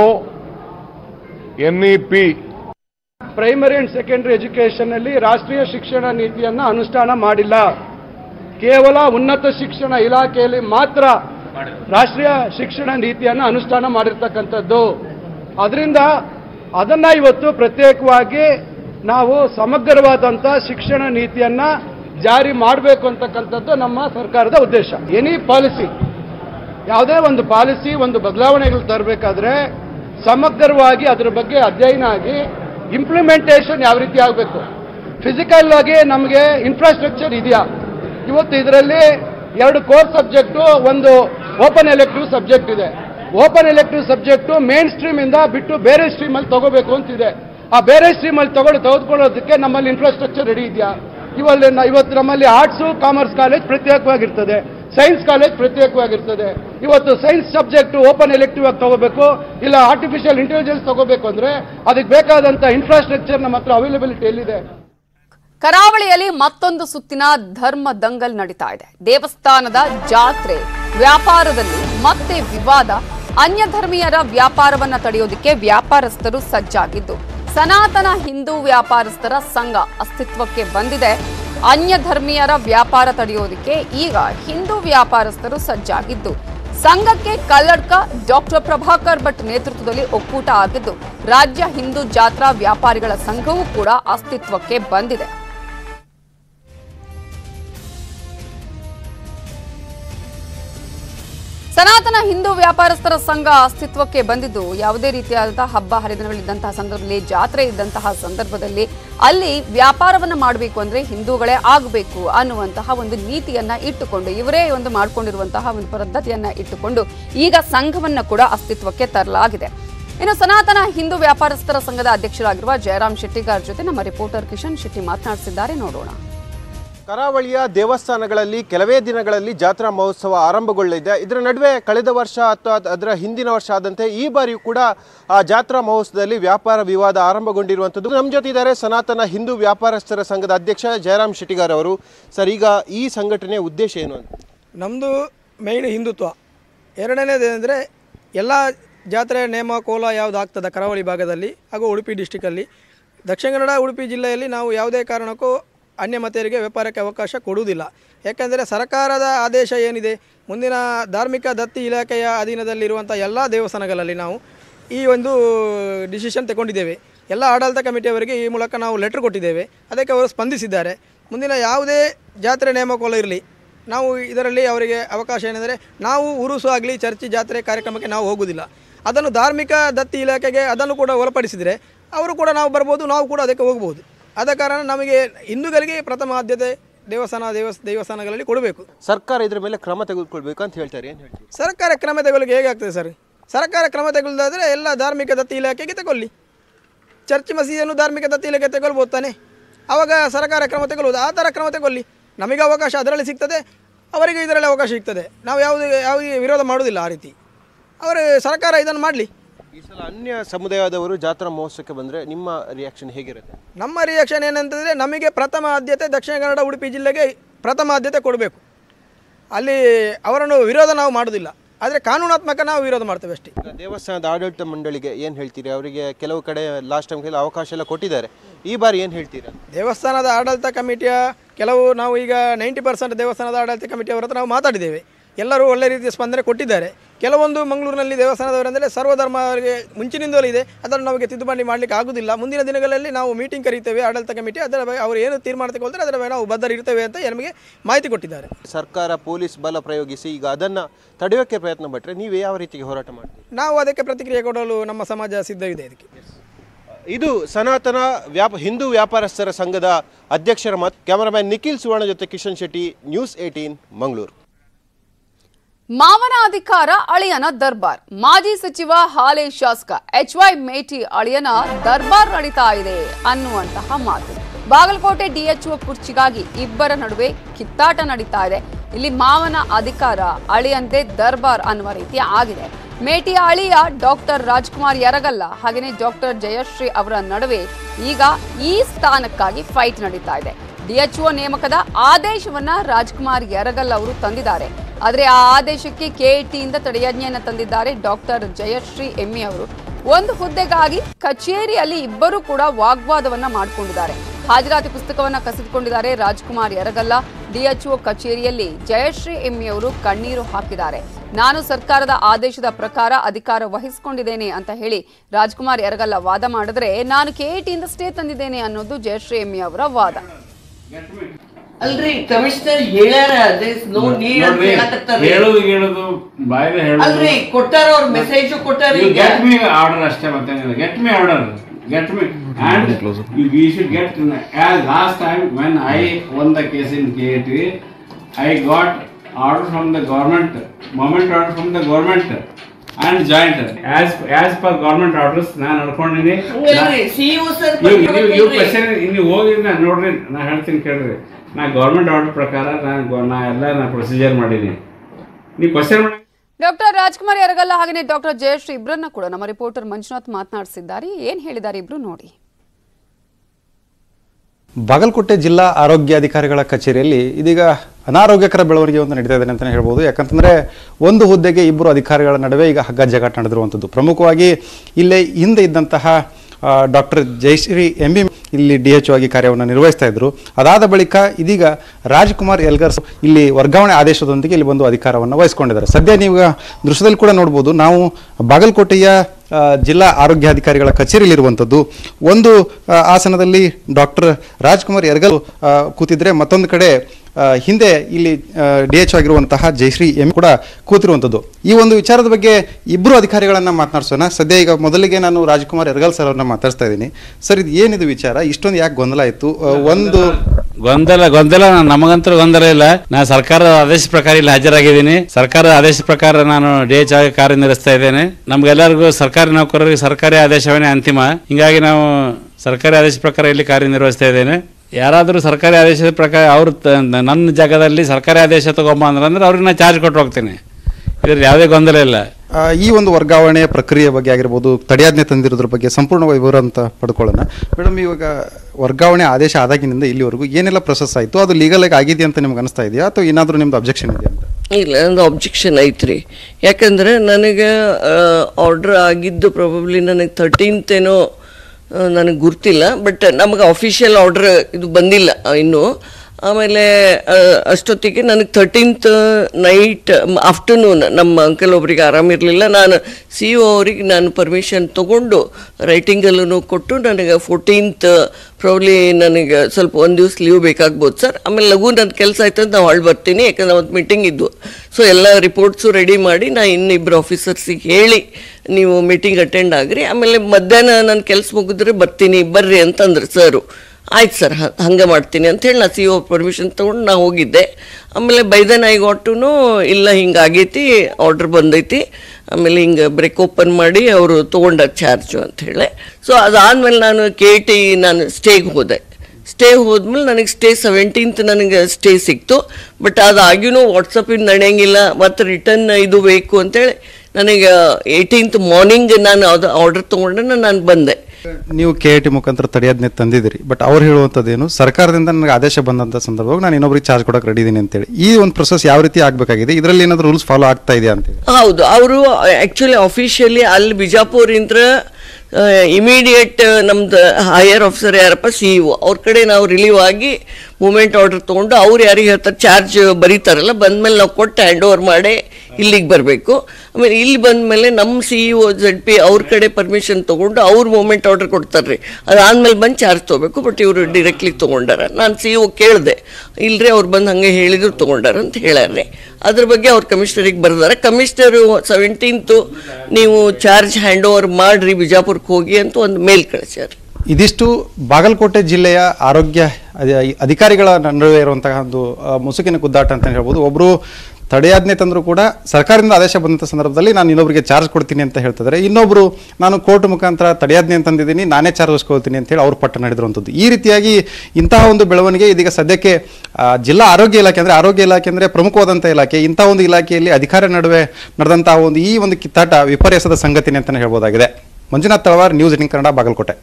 N E P primary and secondary education ಅಲ್ಲಿ ರಾಷ್ಟ್ರೀಯ ಶಿಕ್ಷಣ ನೀತಿಯನ್ನ ಅನುಷ್ಠಾನ ಮಾಡಿಲ್ಲ ಕೇವಲ ಉನ್ನತ ಶಿಕ್ಷಣ ಇಲಾಖೆಯಲ್ಲಿ ಮಾತ್ರ ರಾಷ್ಟ್ರೀಯ ಶಿಕ್ಷಣ ನೀತಿಯನ್ನ ಅನುಷ್ಠಾನ ಮಾಡಿರ್ತಕ್ಕಂಥದ್ದು ಅದರಿಂದ ಅದನ್ನ ಇವತ್ತು ಪ್ರತ್ಯೇಕವಾಗಿ ನಾವು ಸಮಗ್ರವಾದಂಥ ಶಿಕ್ಷಣ ನೀತಿಯನ್ನ ಜಾರಿ ಮಾಡಬೇಕು ಅಂತಕ್ಕಂಥದ್ದು ನಮ್ಮ ಸರ್ಕಾರದ ಉದ್ದೇಶ ಎನಿ ಪಾಲಿಸಿ ಯಾವುದೇ ಒಂದು ಪಾಲಿಸಿ ಒಂದು ಬದಲಾವಣೆಗಳು ತರಬೇಕಾದ್ರೆ ಸಮಗ್ರವಾಗಿ ಅದರ ಬಗ್ಗೆ ಅಧ್ಯಯನ ಆಗಿ ಇಂಪ್ಲಿಮೆಂಟೇಷನ್ ಯಾವ ರೀತಿ ಆಗಬೇಕು ಫಿಸಿಕಲ್ ಆಗಿ ನಮಗೆ ಇನ್ಫ್ರಾಸ್ಟ್ರಕ್ಚರ್ ಇದೆಯಾ ಇವತ್ತು ಇದರಲ್ಲಿ ಎರಡು ಕೋರ್ ಸಬ್ಜೆಕ್ಟು ಒಂದು ಓಪನ್ ಎಲೆಕ್ಟಿವ್ ಸಬ್ಜೆಕ್ಟ್ ಇದೆ open elective subject main stream ಇಂದ ಬಿಟ್ಟು ಬೇರೆ ಸ್ಟ್ರೀಮ್ ಅಲ್ಲಿ ತಗೋಬೇಕು ಅಂತಿದೆ ಆ ಬೇರೆ ಸ್ಟ್ರೀಮ್ ಅಲ್ಲಿ ತಗೊಂಡು ತೆಗೆದುಕೊಳ್ಳೋದಕ್ಕೆ ನಮ್ಮಲ್ಲಿ ಇನ್ಫ್ರಾಸ್ಟ್ರಕ್ಚರ್ ರೆಡಿ ಇದೆಯಾ ಇವಲ್ಲಿ ನ- ಇವತ್ತು ನಮ್ಮಲ್ಲಿ ಆರ್ಟ್ಸ್ ಕಾಮರ್ಸ್ ಕಾಲೇಜ್ ಪ್ರತ್ಯೇಕವಾಗಿರ್ತದೆ ಸೈನ್ಸ್ ಕಾಲೇಜ್ ಪ್ರತ್ಯೇಕವಾಗಿರ್ತದೆ ಇವತ್ತು ಸೈನ್ಸ್ ಸಬ್ಜೆಕ್ಟ್ ಓಪನ್ ಎಲೆಕ್ಟಿವ್ ಆಗಿ ತಗೋಬೇಕು ಇಲ್ಲ ಆರ್ಟಿಫಿಷಿಯಲ್ ಇಂಟೆಲಿಜೆನ್ಸ್ ತಗೋಬೇಕು ಅಂದ್ರೆ ಅದಕ್ಕೆ ಬೇಕಾದಂತ ಇನ್ಫ್ರಾಸ್ಟ್ರಕ್ಚರ್ ನಮ್ಮ ಹತ್ರ ಅವೈಲಬಿಲಿಟಿ ಎಲ್ಲಿದೆ ಕರಾವಳಿಯಲ್ಲಿ ಮತ್ತೊಂದು ಸುತ್ತಿನ ಧರ್ಮ ದಂಗಲ್ ನಡೀತಾ ಇದೆ ದೇವಸ್ಥಾನದ ಜಾತ್ರೆ ವ್ಯಾಪಾರದಲ್ಲಿ ಮತ್ತೆ ವಿವಾದ ಅನ್ಯ ಧರ್ಮೀಯರ ವ್ಯಾಪಾರವನ್ನ ತಡೆಯೋದಕ್ಕೆ ವ್ಯಾಪಾರಸ್ಥರು ಸಜ್ಜಾಗಿದ್ದು ಸನಾತನ ಹಿಂದೂ ವ್ಯಾಪಾರಸ್ಥರ ಸಂಘ ಅಸ್ತಿತ್ವಕ್ಕೆ ಬಂದಿದೆ ಅನ್ಯ ಧರ್ಮೀಯರ ವ್ಯಾಪಾರ ತಡೆಯೋದಕ್ಕೆ ಈಗ ಹಿಂದೂ ವ್ಯಾಪಾರಸ್ಥರು ಸಜ್ಜಾಗಿದ್ದು ಸಂಘಕ್ಕೆ ಕಲ್ಲಡ್ಕ ಡಾಕ್ಟರ್ ಪ್ರಭಾಕರ್ ಭಟ್ ನೇತೃತ್ವದಲ್ಲಿ ಒಕ್ಕೂಟ ಆಗಿದ್ದು ರಾಜ್ಯ ಹಿಂದೂ ಜಾತ್ರಾ ವ್ಯಾಪಾರಿಗಳ ಸಂಘವೂ ಕೂಡ ಅಸ್ತಿತ್ವಕ್ಕೆ ಬಂದಿದೆ ಸನಾತನ ಹಿಂದೂ ವ್ಯಾಪಾರಸ್ಥರ ಸಂಘ ಅಸ್ತಿತ್ವಕ್ಕೆ ಬಂದಿದ್ದು ಯಾವುದೇ ರೀತಿಯಾದಂತಹ ಹಬ್ಬ ಹರಿದಿನಗಳಿದ್ದಂತಹ ಸಂದರ್ಭದಲ್ಲಿ ಜಾತ್ರೆ ಇದ್ದಂತಹ ಸಂದರ್ಭದಲ್ಲಿ ಅಲ್ಲಿ ವ್ಯಾಪಾರವನ್ನ ಮಾಡಬೇಕು ಅಂದ್ರೆ ಹಿಂದೂಗಳೇ ಆಗಬೇಕು ಅನ್ನುವಂತಹ ಒಂದು ನೀತಿಯನ್ನ ಇಟ್ಟುಕೊಂಡು ಇವರೇ ಒಂದು ಮಾಡಿಕೊಂಡಿರುವಂತಹ ಒಂದು ಪದ್ಧತಿಯನ್ನ ಇಟ್ಟುಕೊಂಡು ಈಗ ಸಂಘವನ್ನ ಕೂಡ ಅಸ್ತಿತ್ವಕ್ಕೆ ತರಲಾಗಿದೆ ಇನ್ನು ಸನಾತನ ಹಿಂದೂ ವ್ಯಾಪಾರಸ್ಥರ ಸಂಘದ ಅಧ್ಯಕ್ಷರಾಗಿರುವ ಜಯರಾಮ್ ಶೆಟ್ಟಿಗಾರ್ ಜೊತೆ ನಮ್ಮ ರಿಪೋರ್ಟರ್ ಕಿಶನ್ ಶೆಟ್ಟಿ ಮಾತನಾಡಿಸಿದ್ದಾರೆ ನೋಡೋಣ ಕರಾವಳಿಯ ದೇವಸ್ಥಾನಗಳಲ್ಲಿ ಕೆಲವೇ ದಿನಗಳಲ್ಲಿ ಜಾತ್ರಾ ಮಹೋತ್ಸವ ಆರಂಭಗೊಳ್ಳಲಿದೆ ಇದರ ನಡುವೆ ಕಳೆದ ವರ್ಷ ಅಥವಾ ಅದರ ಹಿಂದಿನ ವರ್ಷ ಆದಂತೆ ಈ ಬಾರಿಯೂ ಕೂಡ ಆ ಜಾತ್ರಾ ಮಹೋತ್ಸವದಲ್ಲಿ ವ್ಯಾಪಾರ ವಿವಾದ ಆರಂಭಗೊಂಡಿರುವಂಥದ್ದು ನಮ್ಮ ಜೊತೆ ಇದ್ದಾರೆ ಸನಾತನ ಹಿಂದೂ ವ್ಯಾಪಾರಸ್ಥರ ಸಂಘದ ಅಧ್ಯಕ್ಷ ಜಯರಾಮ್ ಶೆಟ್ಟಿಗಾರ್ ಅವರು ಸರ್ ಈಗ ಈ ಸಂಘಟನೆಯ ಉದ್ದೇಶ ಏನು ಅಂತ ನಮ್ಮದು ಮೈನ್ ಹಿಂದುತ್ವ ಎರಡನೇದೇನೆಂದರೆ ಎಲ್ಲ ಜಾತ್ರೆ ನೇಮ ಕೋಲ ಯಾವುದು ಆಗ್ತದೆ ಕರಾವಳಿ ಭಾಗದಲ್ಲಿ ಹಾಗೂ ಉಡುಪಿ ಡಿಸ್ಟಿಕಲ್ಲಿ ದಕ್ಷಿಣ ಕನ್ನಡ ಉಡುಪಿ ಜಿಲ್ಲೆಯಲ್ಲಿ ನಾವು ಯಾವುದೇ ಕಾರಣಕ್ಕೂ ಅನ್ಯಮತೆಯರಿಗೆ ವ್ಯಾಪಾರಕ್ಕೆ ಅವಕಾಶ ಕೊಡುವುದಿಲ್ಲ ಯಾಕೆಂದರೆ ಸರ್ಕಾರದ ಆದೇಶ ಏನಿದೆ ಮುಂದಿನ ಧಾರ್ಮಿಕ ದತ್ತಿ ಇಲಾಖೆಯ ಅಧೀನದಲ್ಲಿರುವಂಥ ಎಲ್ಲ ದೇವಸ್ಥಾನಗಳಲ್ಲಿ ನಾವು ಈ ಒಂದು ಡಿಸಿಷನ್ ತಗೊಂಡಿದ್ದೇವೆ ಎಲ್ಲ ಆಡಳಿತ ಕಮಿಟಿಯವರಿಗೆ ಈ ಮೂಲಕ ನಾವು ಲೆಟ್ರ್ ಕೊಟ್ಟಿದ್ದೇವೆ ಅದಕ್ಕೆ ಅವರು ಸ್ಪಂದಿಸಿದ್ದಾರೆ ಮುಂದಿನ ಯಾವುದೇ ಜಾತ್ರೆ ನೇಮಕೋಲ ಇರಲಿ ನಾವು ಇದರಲ್ಲಿ ಅವರಿಗೆ ಅವಕಾಶ ಏನೆಂದರೆ ನಾವು ಉರುಸು ಆಗಲಿ ಚರ್ಚಿ ಜಾತ್ರೆ ಕಾರ್ಯಕ್ರಮಕ್ಕೆ ನಾವು ಹೋಗುವುದಿಲ್ಲ ಅದನ್ನು ಧಾರ್ಮಿಕ ದತ್ತಿ ಇಲಾಖೆಗೆ ಅದನ್ನು ಕೂಡ ಒಳಪಡಿಸಿದರೆ ಅವರು ಕೂಡ ನಾವು ಬರ್ಬೋದು ನಾವು ಕೂಡ ಅದಕ್ಕೆ ಹೋಗ್ಬೋದು ಆದ ಕಾರಣ ನಮಗೆ ಹಿಂದೂಗಳಿಗೆ ಪ್ರಥಮ ಆದ್ಯತೆ ದೇವಸ್ಥಾನ ದೇವಸ್ ದೇವಸ್ಥಾನಗಳಲ್ಲಿ ಕೊಡಬೇಕು ಸರ್ಕಾರ ಇದ್ರ ಮೇಲೆ ಕ್ರಮ ತೆಗೆದುಕೊಳ್ಬೇಕು ಅಂತ ಹೇಳ್ತಾರೆ ಏನು ಹೇಳ್ತೀವಿ ಸರ್ಕಾರ ಕ್ರಮ ತೆಗೊಳ್ಳಿಕ್ಕೆ ಹೇಗಾಗ್ತದೆ ಸರ್ ಸರ್ಕಾರ ಕ್ರಮ ತೆಗೊಳ್ಳೋದಾದರೆ ಎಲ್ಲ ಧಾರ್ಮಿಕ ದತ್ತಿ ಇಲಾಖೆಗೆ ತಗೊಳ್ಳಿ ಚರ್ಚ್ ಮಸೀದಿಯನ್ನು ಧಾರ್ಮಿಕ ದತ್ತಿ ಇಲಾಖೆ ತಗೊಳ್ಬೋದು ತಾನೆ ಆವಾಗ ಸರ್ಕಾರ ಕ್ರಮ ತಗೊಳ್ಬೋದು ಆ ಥರ ಕ್ರಮ ತಗೊಳ್ಳಿ ನಮಗೆ ಅವಕಾಶ ಅದರಲ್ಲಿ ಸಿಗ್ತದೆ ಅವರಿಗೆ ಇದರಲ್ಲಿ ಅವಕಾಶ ಸಿಗ್ತದೆ ನಾವು ಯಾವುದೇ ಯಾವುದೇ ವಿರೋಧ ಮಾಡೋದಿಲ್ಲ ಆ ರೀತಿ ಅವರು ಸರ್ಕಾರ ಇದನ್ನು ಮಾಡಲಿ ಈ ಸಲ ಅನ್ಯ ಸಮುದಾಯದವರು ಜಾತ್ರಾ ಮಹೋತ್ಸವಕ್ಕೆ ಬಂದರೆ ನಿಮ್ಮ ರಿಯಾಕ್ಷನ್ ಹೇಗಿರುತ್ತೆ ನಮ್ಮ ರಿಯಾಕ್ಷನ್ ಏನಂತಂದರೆ ನಮಗೆ ಪ್ರಥಮ ಆದ್ಯತೆ ದಕ್ಷಿಣ ಕನ್ನಡ ಉಡುಪಿ ಜಿಲ್ಲೆಗೆ ಪ್ರಥಮ ಆದ್ಯತೆ ಕೊಡಬೇಕು ಅಲ್ಲಿ ಅವರನ್ನು ವಿರೋಧ ನಾವು ಮಾಡೋದಿಲ್ಲ ಆದರೆ ಕಾನೂನಾತ್ಮಕ ನಾವು ವಿರೋಧ ಮಾಡ್ತೇವೆ ಅಷ್ಟೇ ಈಗ ದೇವಸ್ಥಾನದ ಆಡಳಿತ ಮಂಡಳಿಗೆ ಏನು ಹೇಳ್ತೀರಿ ಅವರಿಗೆ ಕೆಲವು ಕಡೆ ಲಾಸ್ಟ್ ಟೈಮ್ ಕೆಲವು ಅವಕಾಶ ಎಲ್ಲ ಕೊಟ್ಟಿದ್ದಾರೆ ಈ ಬಾರಿ ಏನು ಹೇಳ್ತೀರಾ ದೇವಸ್ಥಾನದ ಆಡಳಿತ ಕಮಿಟಿಯ ಕೆಲವು ನಾವು ಈಗ ನೈಂಟಿ ಪರ್ಸೆಂಟ್ ದೇವಸ್ಥಾನದ ಆಡಳಿತ ಕಮಿಟಿಯವರ ಹತ್ರ ನಾವು ಮಾತಾಡಿದ್ದೇವೆ ಎಲ್ಲರೂ ಒಳ್ಳೆ ರೀತಿಯ ಸ್ಪಂದನೆ ಕೊಟ್ಟಿದ್ದಾರೆ ಕೆಲವೊಂದು ಮಂಗಳೂರಿನಲ್ಲಿ ದೇವಸ್ಥಾನದವರೆಂದರೆ ಸರ್ವಧರ್ಮರಿಗೆ ಮುಂಚಿನಿಂದಲೂ ಇದೆ ಅದನ್ನು ನಮಗೆ ತಿದ್ದುಪಡಿ ಮಾಡಲಿಕ್ಕೆ ಆಗುದಿಲ್ಲ ಮುಂದಿನ ದಿನಗಳಲ್ಲಿ ನಾವು ಮೀಟಿಂಗ್ ಕರೀತೇವೆ ಆಡಳಿತ ಕಮಿಟಿ ಅದರ ಬಗ್ಗೆ ಅವರು ಏನು ತೀರ್ಮಾನ ತಗೊಳ್ತಾರೆ ಅದರ ಬಗ್ಗೆ ನಾವು ಬದ್ಧರು ಇರ್ತೇವೆ ಅಂತ ನಮಗೆ ಮಾಹಿತಿ ಕೊಟ್ಟಿದ್ದಾರೆ ಸರ್ಕಾರ ಪೊಲೀಸ್ ಬಲ ಪ್ರಯೋಗಿಸಿ ಈಗ ಅದನ್ನು ತಡೆಯೋಕ್ಕೆ ಪ್ರಯತ್ನ ಪಟ್ಟರೆ ನೀವು ಯಾವ ರೀತಿಗೆ ಹೋರಾಟ ಮಾಡ್ತೀರಿ ನಾವು ಅದಕ್ಕೆ ಪ್ರತಿಕ್ರಿಯೆ ಕೊಡಲು ನಮ್ಮ ಸಮಾಜ ಸಿದ್ಧವಿದೆ ಇದಕ್ಕೆ ಇದು ಸನಾತನ ವ್ಯಾಪ ಹಿಂದೂ ವ್ಯಾಪಾರಸ್ಥರ ಸಂಘದ ಅಧ್ಯಕ್ಷರ ಮಾತು ಕ್ಯಾಮರಾಮ್ಯಾನ್ ನಿಖಿಲ್ ಸುವರ್ಣ ಜೊತೆ ಕಿಶನ್ ಶೆಟ್ಟಿ ನ್ಯೂಸ್ ಏಟೀನ್ ಮಂಗಳೂರು ಮಾವನ ಅಧಿಕಾರ ಅಳಿಯನ ದರ್ಬಾರ್ ಮಾಜಿ ಸಚಿವ ಹಾಲಿ ಶಾಸಕ ಎಚ್ ವೈ ಮೇಟಿ ಅಳಿಯನ ದರ್ಬಾರ್ ನಡೀತಾ ಇದೆ ಅನ್ನುವಂತಹ ಮಾತು ಬಾಗಲಕೋಟೆ ಡಿಎಚ್ಒ ಕುರ್ಚಿಗಾಗಿ ಇಬ್ಬರ ನಡುವೆ ಕಿತ್ತಾಟ ನಡೀತಾ ಇದೆ ಇಲ್ಲಿ ಮಾವನ ಅಧಿಕಾರ ಅಳಿಯಂತೆ ದರ್ಬಾರ್ ಅನ್ನುವ ರೀತಿ ಆಗಿದೆ ಮೇಟಿಯ ಅಳಿಯ ಡಾಕ್ಟರ್ ರಾಜ್ಕುಮಾರ್ ಯರಗಲ್ಲ ಹಾಗೆಯೇ ಡಾಕ್ಟರ್ ಜಯಶ್ರೀ ಅವರ ನಡುವೆ ಈಗ ಈ ಸ್ಥಾನಕ್ಕಾಗಿ ಫೈಟ್ ನಡೀತಾ ಇದೆ ಡಿಎಚ್ಒ ನೇಮಕದ ಆದೇಶವನ್ನ ರಾಜ್ಕುಮಾರ್ ಯರಗಲ್ ಅವರು ತಂದಿದ್ದಾರೆ ಆದರೆ ಆ ಆದೇಶಕ್ಕೆ ಕೆಇಟಿಯಿಂದ ತಡೆಯಾಜ್ಞೆಯನ್ನು ತಂದಿದ್ದಾರೆ ಡಾಕ್ಟರ್ ಜಯಶ್ರೀ ಎಮ್ಮಿ ಅವರು ಒಂದು ಹುದ್ದೆಗಾಗಿ ಕಚೇರಿಯಲ್ಲಿ ಇಬ್ಬರು ಕೂಡ ವಾಗ್ವಾದವನ್ನ ಮಾಡಿಕೊಂಡಿದ್ದಾರೆ ಹಾಜರಾತಿ ಪುಸ್ತಕವನ್ನ ಕಸಿದುಕೊಂಡಿದ್ದಾರೆ ರಾಜ್ಕುಮಾರ್ ಯರಗಲ್ಲ ಡಿಎಚ್ಒ ಕಚೇರಿಯಲ್ಲಿ ಜಯಶ್ರೀ ಎಮ್ಮಿ ಅವರು ಕಣ್ಣೀರು ಹಾಕಿದ್ದಾರೆ ನಾನು ಸರ್ಕಾರದ ಆದೇಶದ ಪ್ರಕಾರ ಅಧಿಕಾರ ವಹಿಸಿಕೊಂಡಿದ್ದೇನೆ ಅಂತ ಹೇಳಿ ರಾಜ್ಕುಮಾರ್ ಯರಗಲ್ಲ ವಾದ ಮಾಡಿದ್ರೆ ನಾನು ಕೆಇಟಿಯಿಂದ ಸ್ಟೇ ತಂದಿದ್ದೇನೆ ಅನ್ನೋದು ಜಯಶ್ರೀ ಎಮ್ಮಿ ಅವರ ವಾದ ಅಲ್ರಿ ಕಮಿಷನರ್ ಹೇಳ್ಯಾರ ನೋ ನೀಡ್ ಅಂತ ನೋಡ್ರಿ ಹೇಳಕತ್ತಾರ್ರಿ. ಹೇಳುದು ಹೇಳುದು ಬಾಯ್ದೆ ಅಲ್ರಿ ಹೇಳುದು ಕೊಟ್ಟಾರ ಅವ್ರ ಮೆಸೇಜ್ ಕೊಟ್ಟಾರ ಯು ಈಗ ಗೆಟ್ ಮಿ ಆರ್ಡರ್ ಅಷ್ಟೇ ಮತ್ತೆ get me order get me and you should get as last time when I won the case in KAT I got order from the government moment order from the government and joint as as per government orders ನಾನು ನಡ್ಕೊಂಡಿನಿ ಹಂಗಲ್ರಿ CEO sir ನೀವು ನೀವು ನೀವು question ನೀವು ಹೋಗಿ ನಾ ನೋಡ್ರಿ ನಾ ಹೇಳ್ತೀನಿ ಕೇಳ್ರಿ ನಾ ಗೌರ್ಮೆಂಟ್ ಆರ್ಡರ್ ಪ್ರಕಾರ ನಾನು ನಾ ಎಲ್ಲ ನಾ ಪ್ರೊಸೀಜರ್ ಮಾಡೀನಿ ನೀವು ಕ್ವಶನ್ ಮಾಡಿ ಡಾಕ್ಟರ್ ರಾಜ್ಕುಮಾರ್ ಯರಗಲ್ಲ ಹಾಗೆಯೇ ಡಾಕ್ಟರ್ ಜಯಶ್ರೀ ಇಬ್ಬರನ್ನ ಕೂಡ ನಮ್ಮ ರಿಪೋರ್ಟರ್ ಮಂಜುನಾಥ್ ಮಾತನಾಡಿಸಿದ್ದಾರೆ ಏನ್ ಹೇಳಿದ್ದಾರೆ ಇಬ್ರು ನೋಡಿ ಬಾಗಲಕೋಟೆ ಜಿಲ್ಲಾ ಆರೋಗ್ಯಾಧಿಕಾರಿಗಳ ಕಚೇರಿಯಲ್ಲಿ ಇದೀಗ ಅನಾರೋಗ್ಯಕರ ಬೆಳವಣಿಗೆ ಒಂದು ನಡೀತಾ ಇದೆ ಅಂತಲೇ ಹೇಳ್ಬೋದು ಯಾಕಂತಂದ್ರೆ ಒಂದು ಹುದ್ದೆಗೆ ಇಬ್ಬರು ಅಧಿಕಾರಿಗಳ ನಡುವೆ ಈಗ ಹಗ್ಗ ಜಗಾಟ ನಡೆದಿರುವಂಥದ್ದು ಪ್ರಮುಖವಾಗಿ ಇಲ್ಲೇ ಹಿಂದೆ ಇದ್ದಂತಹ ಡಾಕ್ಟರ್ ಜಯಶ್ರೀ ಎಂ ಬಿ ಇಲ್ಲಿ ಡಿ ಎಚ್ ಆಗಿ ಕಾರ್ಯವನ್ನು ನಿರ್ವಹಿಸ್ತಾ ಇದ್ರು ಅದಾದ ಬಳಿಕ ಇದೀಗ ರಾಜ್ಕುಮಾರ್ ಎಲ್ಗರ್ಸ್ ಇಲ್ಲಿ ವರ್ಗಾವಣೆ ಆದೇಶದೊಂದಿಗೆ ಇಲ್ಲಿ ಬಂದು ಅಧಿಕಾರವನ್ನು ವಹಿಸ್ಕೊಂಡಿದ್ದಾರೆ ಸದ್ಯ ನೀವು ಈಗ ದೃಶ್ಯದಲ್ಲಿ ಕೂಡ ನೋಡ್ಬೋದು ನಾವು ಬಾಗಲಕೋಟೆಯ ಆ, ಜಿಲ್ಲಾ ಆರೋಗ್ಯಾಧಿಕಾರಿಗಳ ಕಚೇರಿಯಲ್ಲಿರುವಂಥದ್ದು ಒಂದು ಆ, ಆಸನದಲ್ಲಿ ಡಾಕ್ಟರ್ ರಾಜ್ಕುಮಾರ್ ಯರ್ಗಲ್ ಆ, ಕೂತಿದ್ರೆ ಮತ್ತೊಂದು ಕಡೆ ಆ, ಹಿಂದೆ ಇಲ್ಲಿ ಡಿ ಎಚ್ ಆಗಿರುವಂತಹ ಜಯಶ್ರೀ ಎಂ ಕೂಡ ಕೂತಿರುವಂಥದ್ದು ಈ ಒಂದು ವಿಚಾರದ ಬಗ್ಗೆ ಇಬ್ಬರು ಅಧಿಕಾರಿಗಳನ್ನ ಮಾತನಾಡಿಸೋಣ ಸದ್ಯ ಈಗ ಮೊದಲಿಗೆ ನಾನು ರಾಜ್ಕುಮಾರ್ ಯರ್ಗಲ್ ಸರ್ ಅವ್ರನ್ನ ಮಾತಾಡ್ತಾ ಇದ್ದೀನಿ ಸರ್ ಇದು ಏನಿದು ವಿಚಾರ ಇಷ್ಟೊಂದು ಯಾಕೆ ಗೊಂದಲ ಆಯಿತು ಒಂದು ಗೊಂದಲ ಗೊಂದಲ ನಮಗಂತೂ ಗೊಂದಲ ಇಲ್ಲ ನಾನು ಸರ್ಕಾರದ ಆದೇಶ ಪ್ರಕಾರ ಇಲ್ಲಿ ಹಾಜರಾಗಿದ್ದೀನಿ ಸರ್ಕಾರದ ಆದೇಶ ಪ್ರಕಾರ ನಾನು ಡಿ ಎಚ್ ಆಗಿ ಕಾರ್ಯನಿರ್ವಹಿಸ್ತಾ ಇದ್ದೇನೆ ನಮ್ಗೆಲ್ಲರಿಗೂ ಸರ್ಕಾರಿ ನೌಕರರಿಗೆ ಸರ್ಕಾರಿ ಆದೇಶವೇ ಅಂತಿಮ ಹಿಂಗಾಗಿ ನಾವು ಸರ್ಕಾರಿ ಆದೇಶ ಪ್ರಕಾರ ಇಲ್ಲಿ ಕಾರ್ಯನಿರ್ವಹಿಸ್ತಾ ಇದ್ದೇನೆ ಯಾರಾದರೂ ಸರ್ಕಾರಿ ಆದೇಶದ ಪ್ರಕಾರ ಅವ್ರು ತ- ನನ್ನ ಜಾಗದಲ್ಲಿ ಸರ್ಕಾರಿ ಆದೇಶ ತಗೊಂಬ ಅಂದ್ರೆ ಅವ್ರಿಗೆ ನಾನು ಚಾರ್ಜ್ ಕೊಟ್ಟು ಹೋಗ್ತೀನಿ ಇದ್ರಲ್ಲಿ ಯಾವುದೇ ಗೊಂದಲ ಇಲ್ಲ ಆ, ಈ ಒಂದು ವರ್ಗಾವಣೆ ಪ್ರಕ್ರಿಯೆ ಬಗ್ಗೆ ಆಗಿರ್ಬೋದು ತಡೆಯಾಜ್ಞೆ ತಂದಿರೋದ್ರ ಬಗ್ಗೆ ಸಂಪೂರ್ಣ ವಿವರ ಅಂತ ಪಡ್ಕೊಳ್ಳೋಣ ಮೇಡಮ್ ಇವಾಗ ವರ್ಗಾವಣೆ ಆದೇಶ ಆದಾಗಿನಿಂದ ಇಲ್ಲಿವರೆಗೂ ಏನೆಲ್ಲ ಪ್ರೊಸೆಸ್ ಆಯಿತು ಅದು ಲೀಗಲ್ ಆಗಿ ಆಗಿದೆ ಅಂತ ನಿಮ್ಗೆ ಅನಿಸ್ತಾ ಇದೆಯಾ ಅಥವಾ ಏನಾದರೂ ನಿಮ್ದು ಅಬ್ಜೆಕ್ಷನ್ ಇದೆಯಾ ಅಂತ ಇಲ್ಲ ನಂದು ಅಬ್ಜೆಕ್ಷನ್ ಐತ್ರಿ ಯಾಕಂದ್ರೆ ನನಗೆ ಆರ್ಡ್ರ್ ಆಗಿದ್ದು ಪ್ರಾಬಬ್ಲಿ ನನಗೆ ಥರ್ಟೀನ್ತ್ ಏನೋ ನನಗೆ ಗುರ್ತಿಲ್ಲ ಬಟ್ ನಮಗೆ ಅಫಿಷಿಯಲ್ ಆರ್ಡ್ರ್ ಇದು ಬಂದಿಲ್ಲ ಆ, ಇನ್ನೂ ಆಮೇಲೆ ಆ, ಅಷ್ಟೊತ್ತಿಗೆ ನನಗೆ ಥರ್ಟೀನ್ತ್ ನೈಟ್ ಆಫ್ಟರ್ನೂನ್ ನಮ್ಮ ಅಂಕಲ್ ಒಬ್ರಿಗೆ ಆರಾಮಿರಲಿಲ್ಲ ನಾನು ಸಿ ಒ ಅವ್ರಿಗೆ ನಾನು ಪರ್ಮಿಷನ್ ತೊಗೊಂಡು ರೈಟಿಂಗಲ್ಲೂ ಕೊಟ್ಟು ನನಗೆ ಫೋರ್ಟೀನ್ತ್ ಪ್ರಾಬ್ಲಿ ನನಗೆ ಸ್ವಲ್ಪ ಒಂದು ದಿವಸ ಲೀವ್ ಬೇಕಾಗ್ಬೋದು ಸರ್ ಆಮೇಲೆ ಲಘು ನನ್ನ ಕೆಲಸ ಆಯ್ತು ಅಂತ ನಾವು ಹೊಳ್ ಬರ್ತೀನಿ ಯಾಕಂದ್ರೆ ಅವತ್ತು ಮೀಟಿಂಗ್ ಇದ್ದು ಸೊ ಎಲ್ಲ ರಿಪೋರ್ಟ್ಸು ರೆಡಿ ಮಾಡಿ ನಾ ಇನ್ನಿಬ್ಬರು ಆಫೀಸರ್ಸಿಗೆ ಹೇಳಿ ನೀವು ಮೀಟಿಂಗ್ ಅಟೆಂಡ್ ಆಗ್ರಿ ಆಮೇಲೆ ಮಧ್ಯಾಹ್ನ ನನ್ನ ಕೆಲಸ ಮುಗಿದ್ರೆ ಬರ್ತೀನಿ ಬರ್ರಿ ಅಂತಂದ್ರು ಸರು ಆಯ್ತು ಸರ್ ಹಂಗೆ ಮಾಡ್ತೀನಿ ಅಂತೇಳಿ ನಾ ಸಿ ಒ ಪರ್ಮಿಷನ್ ತೊಗೊಂಡು ನಾ ಹೋಗಿದ್ದೆ ಆಮೇಲೆ ಬೈದನ್ ಐ ಗಾಟುನು ಇಲ್ಲ ಹಿಂಗೆ ಆಗೈತಿ ಆರ್ಡ್ರ್ ಬಂದೈತಿ ಆಮೇಲೆ ಹಿಂಗೆ ಬ್ರೇಕ್ ಓಪನ್ ಮಾಡಿ ಅವರು ತೊಗೊಂಡಾರ ಚಾರ್ಜು ಅಂಥೇಳಿ ಸೊ ಅದಾದಮೇಲೆ ನಾನು ಕೆ ಟಿ ನಾನು ಸ್ಟೇಗೆ ಹೋದೆ ಸ್ಟೇ ಹೋದ್ಮೇಲೆ ನನಗೆ ಸ್ಟೇ ಸೆವೆಂಟೀನ್ತ್ ನನಗೆ ಸ್ಟೇ ಸಿಕ್ತು ಬಟ್ ಅದಾಗ್ಯೂ ವಾಟ್ಸಪ್ಪಿಂದ ನಡೆಯಂಗಿಲ್ಲ ಮತ್ತು ರಿಟರ್ನ್ ಇದು ಬೇಕು ಅಂತೇಳಿ ನನಗೆ ಏಯ್ಟೀನ್ತ್ ಮಾರ್ನಿಂಗ್ ನಾನು ಅದು ಆರ್ಡರ್ ತೊಗೊಂಡೆ ನಾನು ಬಂದೆ ನೀವು ಕೆ ಐ ಟಿ ಮುಖಾಂತರ ತಡೆಯಾಜ್ಞೆ ತಂದಿದ್ದೀರಿ ಬಟ್ ಅವ್ರು ಹೇಳುವಂಥದ್ದೇನು ಸರ್ಕಾರದಿಂದ ನನಗೆ ಆದೇಶ ಬಂದಂಥ ಸಂದರ್ಭವಾಗಿ ನಾನು ಇನ್ನೊಬ್ರಿಗೆ ಚಾರ್ಜ್ ಕೊಡಕ್ಕೆ ರೆಡಿ ಇದ್ದೀನಿ ಅಂತೇಳಿ ಈ ಒಂದು ಪ್ರೊಸೆಸ್ ಯಾವ ರೀತಿ ಆಗಬೇಕಾಗಿದೆ ಇದರಲ್ಲಿ ಏನಾದರೂ ರೂಲ್ಸ್ ಫಾಲೋ ಆಗ್ತಾ ಇದೆಯಾ ಅಂತೇಳಿ ಹೌದು ಅವರು ಆ್ಯಕ್ಚುಲಿ ಅಫಿಷಿಯಲಿ ಅಲ್ಲಿ ಬಿಜಾಪುರಿಂದ ಇಮಿಡಿಯೇಟ್ ನಮ್ದು ಹೈಯರ್ ಆಫೀಸರ್ ಯಾರಪ್ಪ ಸಿ ಇ ಅವ್ರ ಕಡೆ ನಾವು ರಿಲೀವ್ ಆಗಿ ಮೂಮೆಂಟ್ ಆರ್ಡರ್ ತೊಗೊಂಡು ಅವ್ರು ಯಾರಿಗೆ ಹೇಳ್ತಾರೆ ಚಾರ್ಜ್ ಬರೀತಾರಲ್ಲ ಬಂದಮೇಲೆ ನಾವು ಕೊಟ್ಟು ಹ್ಯಾಂಡ್ ಓವರ್ ಮಾಡಿ ಇಲ್ಲಿಗೆ ಬರಬೇಕು ಆಮೇಲೆ ಇಲ್ಲಿ ಬಂದಮೇಲೆ ನಮ್ಮ C E O Z P ಅವ್ರ ಕಡೆ ಪರ್ಮಿಷನ್ ತೊಗೊಂಡು ಅವ್ರು ಮೂಮೆಂಟ್ ಆರ್ಡರ್ ಕೊಡ್ತಾರೆ ರೀ ಅದಾದ್ಮೇಲೆ ಬಂದು ಚಾರ್ಜ್ ತೊಗೋಬೇಕು ಬಟ್ ಇವರು ಡೈರೆಕ್ಟ್ಲಿ ತೊಗೊಂಡಾರ ನಾನು ಸಿ ಇ ಒ ಕೇಳಿದೆ ಇಲ್ರಿ ಅವ್ರು ಬಂದು ಹಾಗೆ ಹೇಳಿದ್ರು ತೊಗೊಂಡಾರ ಅಂತ ಹೇಳ್ಯಾರ್ರಿ ಅದ್ರ ಬಗ್ಗೆ ಅವ್ರು ಕಮಿಷನರಿಗೆ ಬರೆದಾರೆ ಕಮಿಷನರು ಸೆವೆಂಟೀನ್ತು ನೀವು ಚಾರ್ಜ್ ಹ್ಯಾಂಡ್ ಓವರ್ ಮಾಡ್ರಿ ಬಿಜಾಪುರಕ್ಕೆ ಹೋಗಿ ಅಂತ ಒಂದು ಮೇಲ್ ಕಳಿಸ್ಯಾರ ಇದಿಷ್ಟು ಬಾಗಲಕೋಟೆ ಜಿಲ್ಲೆಯ ಆರೋಗ್ಯ ಅಧಿ- ಅಧಿಕಾರಿಗಳ ನಡುವೆ ಇರುವಂತಹ ಒಂದು ಆ, ಮುಸುಕಿನ ಗುದ್ದಾಟ ಅಂತ ಹೇಳ್ಬೋದು ಒಬ್ಬರು ತಡೆಯಾಜ್ಞೆ ತಂದರೂ ಕೂಡ ಸರ್ಕಾರದಿಂದ ಆದೇಶ ಬಂದಂಥ ಸಂದರ್ಭದಲ್ಲಿ ನಾನು ಇನ್ನೊಬ್ಬರಿಗೆ ಚಾರ್ಜ್ ಕೊಡ್ತೀನಿ ಅಂತ ಹೇಳ್ತಿದ್ದಾರೆ ಇನ್ನೊಬ್ಬರು ನಾನು ಕೋರ್ಟ್ ಮುಖಾಂತರ ತಡೆಯಾಜ್ಞೆ ತಂದಿದ್ದೀನಿ ನಾನೇ ಚಾರ್ಜ್ ವಹಿಸ್ಕೊಳ್ತೀನಿ ಅಂತ ಹೇಳಿ ಅವ್ರ ಪಟ್ಟ ನಡೆದಿರುವಂಥದ್ದು ಈ ರೀತಿಯಾಗಿ ಇಂತಹ ಒಂದು ಬೆಳವಣಿಗೆ ಇದೀಗ ಸದ್ಯಕ್ಕೆ ಆ, ಜಿಲ್ಲಾ ಆರೋಗ್ಯ ಇಲಾಖೆ ಅಂದರೆ ಆರೋಗ್ಯ ಇಲಾಖೆ ಅಂದರೆ ಪ್ರಮುಖವಾದಂಥ ಇಲಾಖೆ ಇಂತಹ ಒಂದು ಇಲಾಖೆಯಲ್ಲಿ ಅಧಿಕಾರಿ ನಡುವೆ ನಡೆದಂತಹ ಒಂದು ಈ ಒಂದು ಕಿತ್ತಾಟ ವಿಪರ್ಯಾಸದ ಸಂಗತಿನೇ ಅಂತಲೇ ಹೇಳ್ಬೋದಾಗಿದೆ ಮಂಜುನಾಥ್ ತಳವಾರ್ ನ್ಯೂಸ್ ಏಟಿನ್ ಕನ್ನಡ ಬಾಗಲಕೋಟೆ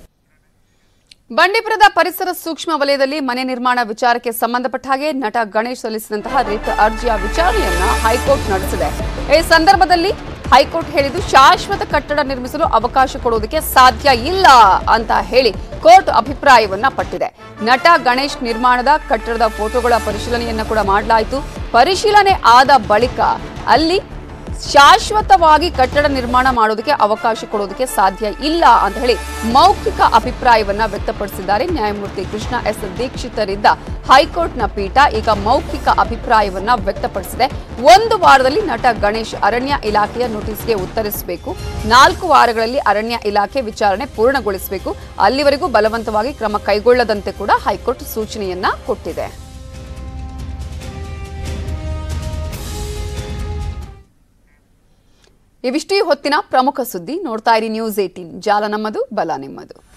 ಬಂಡೀಪುರದ ಪರಿಸರ ಸೂಕ್ಷ್ಮ ವಲಯದಲ್ಲಿ ಮನೆ ನಿರ್ಮಾಣ ವಿಚಾರಕ್ಕೆ ಸಂಬಂಧಪಟ್ಟ ಹಾಗೆ ನಟ ಗಣೇಶ್ ಸಲ್ಲಿಸಿದಂತಹ ರಿಟ್ ಅರ್ಜಿಯ ವಿಚಾರಣೆಯನ್ನ ಹೈಕೋರ್ಟ್ ನಡೆಸಿದೆ ಈ ಸಂದರ್ಭದಲ್ಲಿ ಹೈಕೋರ್ಟ್ ಹೇಳಿದ್ದು ಶಾಶ್ವತ ಕಟ್ಟಡ ನಿರ್ಮಿಸಲು ಅವಕಾಶ ಕೊಡುವುದಕ್ಕೆ ಸಾಧ್ಯ ಇಲ್ಲ ಅಂತ ಹೇಳಿ ಕೋರ್ಟ್ ಅಭಿಪ್ರಾಯವನ್ನ ಪಟ್ಟಿದೆ ನಟ ಗಣೇಶ್ ನಿರ್ಮಾಣದ ಕಟ್ಟಡದ ಫೋಟೋಗಳ ಪರಿಶೀಲನೆಯನ್ನ ಕೂಡ ಮಾಡಲಾಯಿತು ಪರಿಶೀಲನೆ ಆದ ಬಳಿಕ ಅಲ್ಲಿ ಶಾಶ್ವತವಾಗಿ ಕಟ್ಟಡ ನಿರ್ಮಾಣ ಮಾಡೋದಕ್ಕೆ ಅವಕಾಶ ಕೊಡೋದಕ್ಕೆ ಸಾಧ್ಯ ಇಲ್ಲ ಅಂತ ಹೇಳಿ ಮೌಖಿಕ ಅಭಿಪ್ರಾಯವನ್ನ ವ್ಯಕ್ತಪಡಿಸಿದ್ದಾರೆ ನ್ಯಾಯಮೂರ್ತಿ ಕೃಷ್ಣ ಎಸ್ ದೀಕ್ಷಿತರಿದ್ದ ಹೈಕೋರ್ಟ್ನ ಪೀಠ ಈಗ ಮೌಖಿಕ ಅಭಿಪ್ರಾಯವನ್ನ ವ್ಯಕ್ತಪಡಿಸಿದೆ ಒಂದು ವಾರದಲ್ಲಿ ನಟ ಗಣೇಶ್ ಅರಣ್ಯ ಇಲಾಖೆಯ ನೋಟಿಸ್ಗೆ ಉತ್ತರಿಸಬೇಕು ನಾಲ್ಕು ವಾರಗಳಲ್ಲಿ ಅರಣ್ಯ ಇಲಾಖೆ ವಿಚಾರಣೆ ಪೂರ್ಣಗೊಳಿಸಬೇಕು ಅಲ್ಲಿವರೆಗೂ ಬಲವಂತವಾಗಿ ಕ್ರಮ ಕೈಗೊಳ್ಳದಂತೆ ಕೂಡ ಹೈಕೋರ್ಟ್ ಸೂಚನೆಯನ್ನ ಕೊಟ್ಟಿದೆ ಇವಿಷ್ಟೇ ಹೊತ್ತಿನ ಪ್ರಮುಖ ಸುದ್ದಿ ನೋಡ್ತಾ ಇರಿ ನ್ಯೂಸ್ ಏಟೀನ್ ಜಾಲ ನಮ್ಮದು ಬಲ ನಿಮ್ಮದು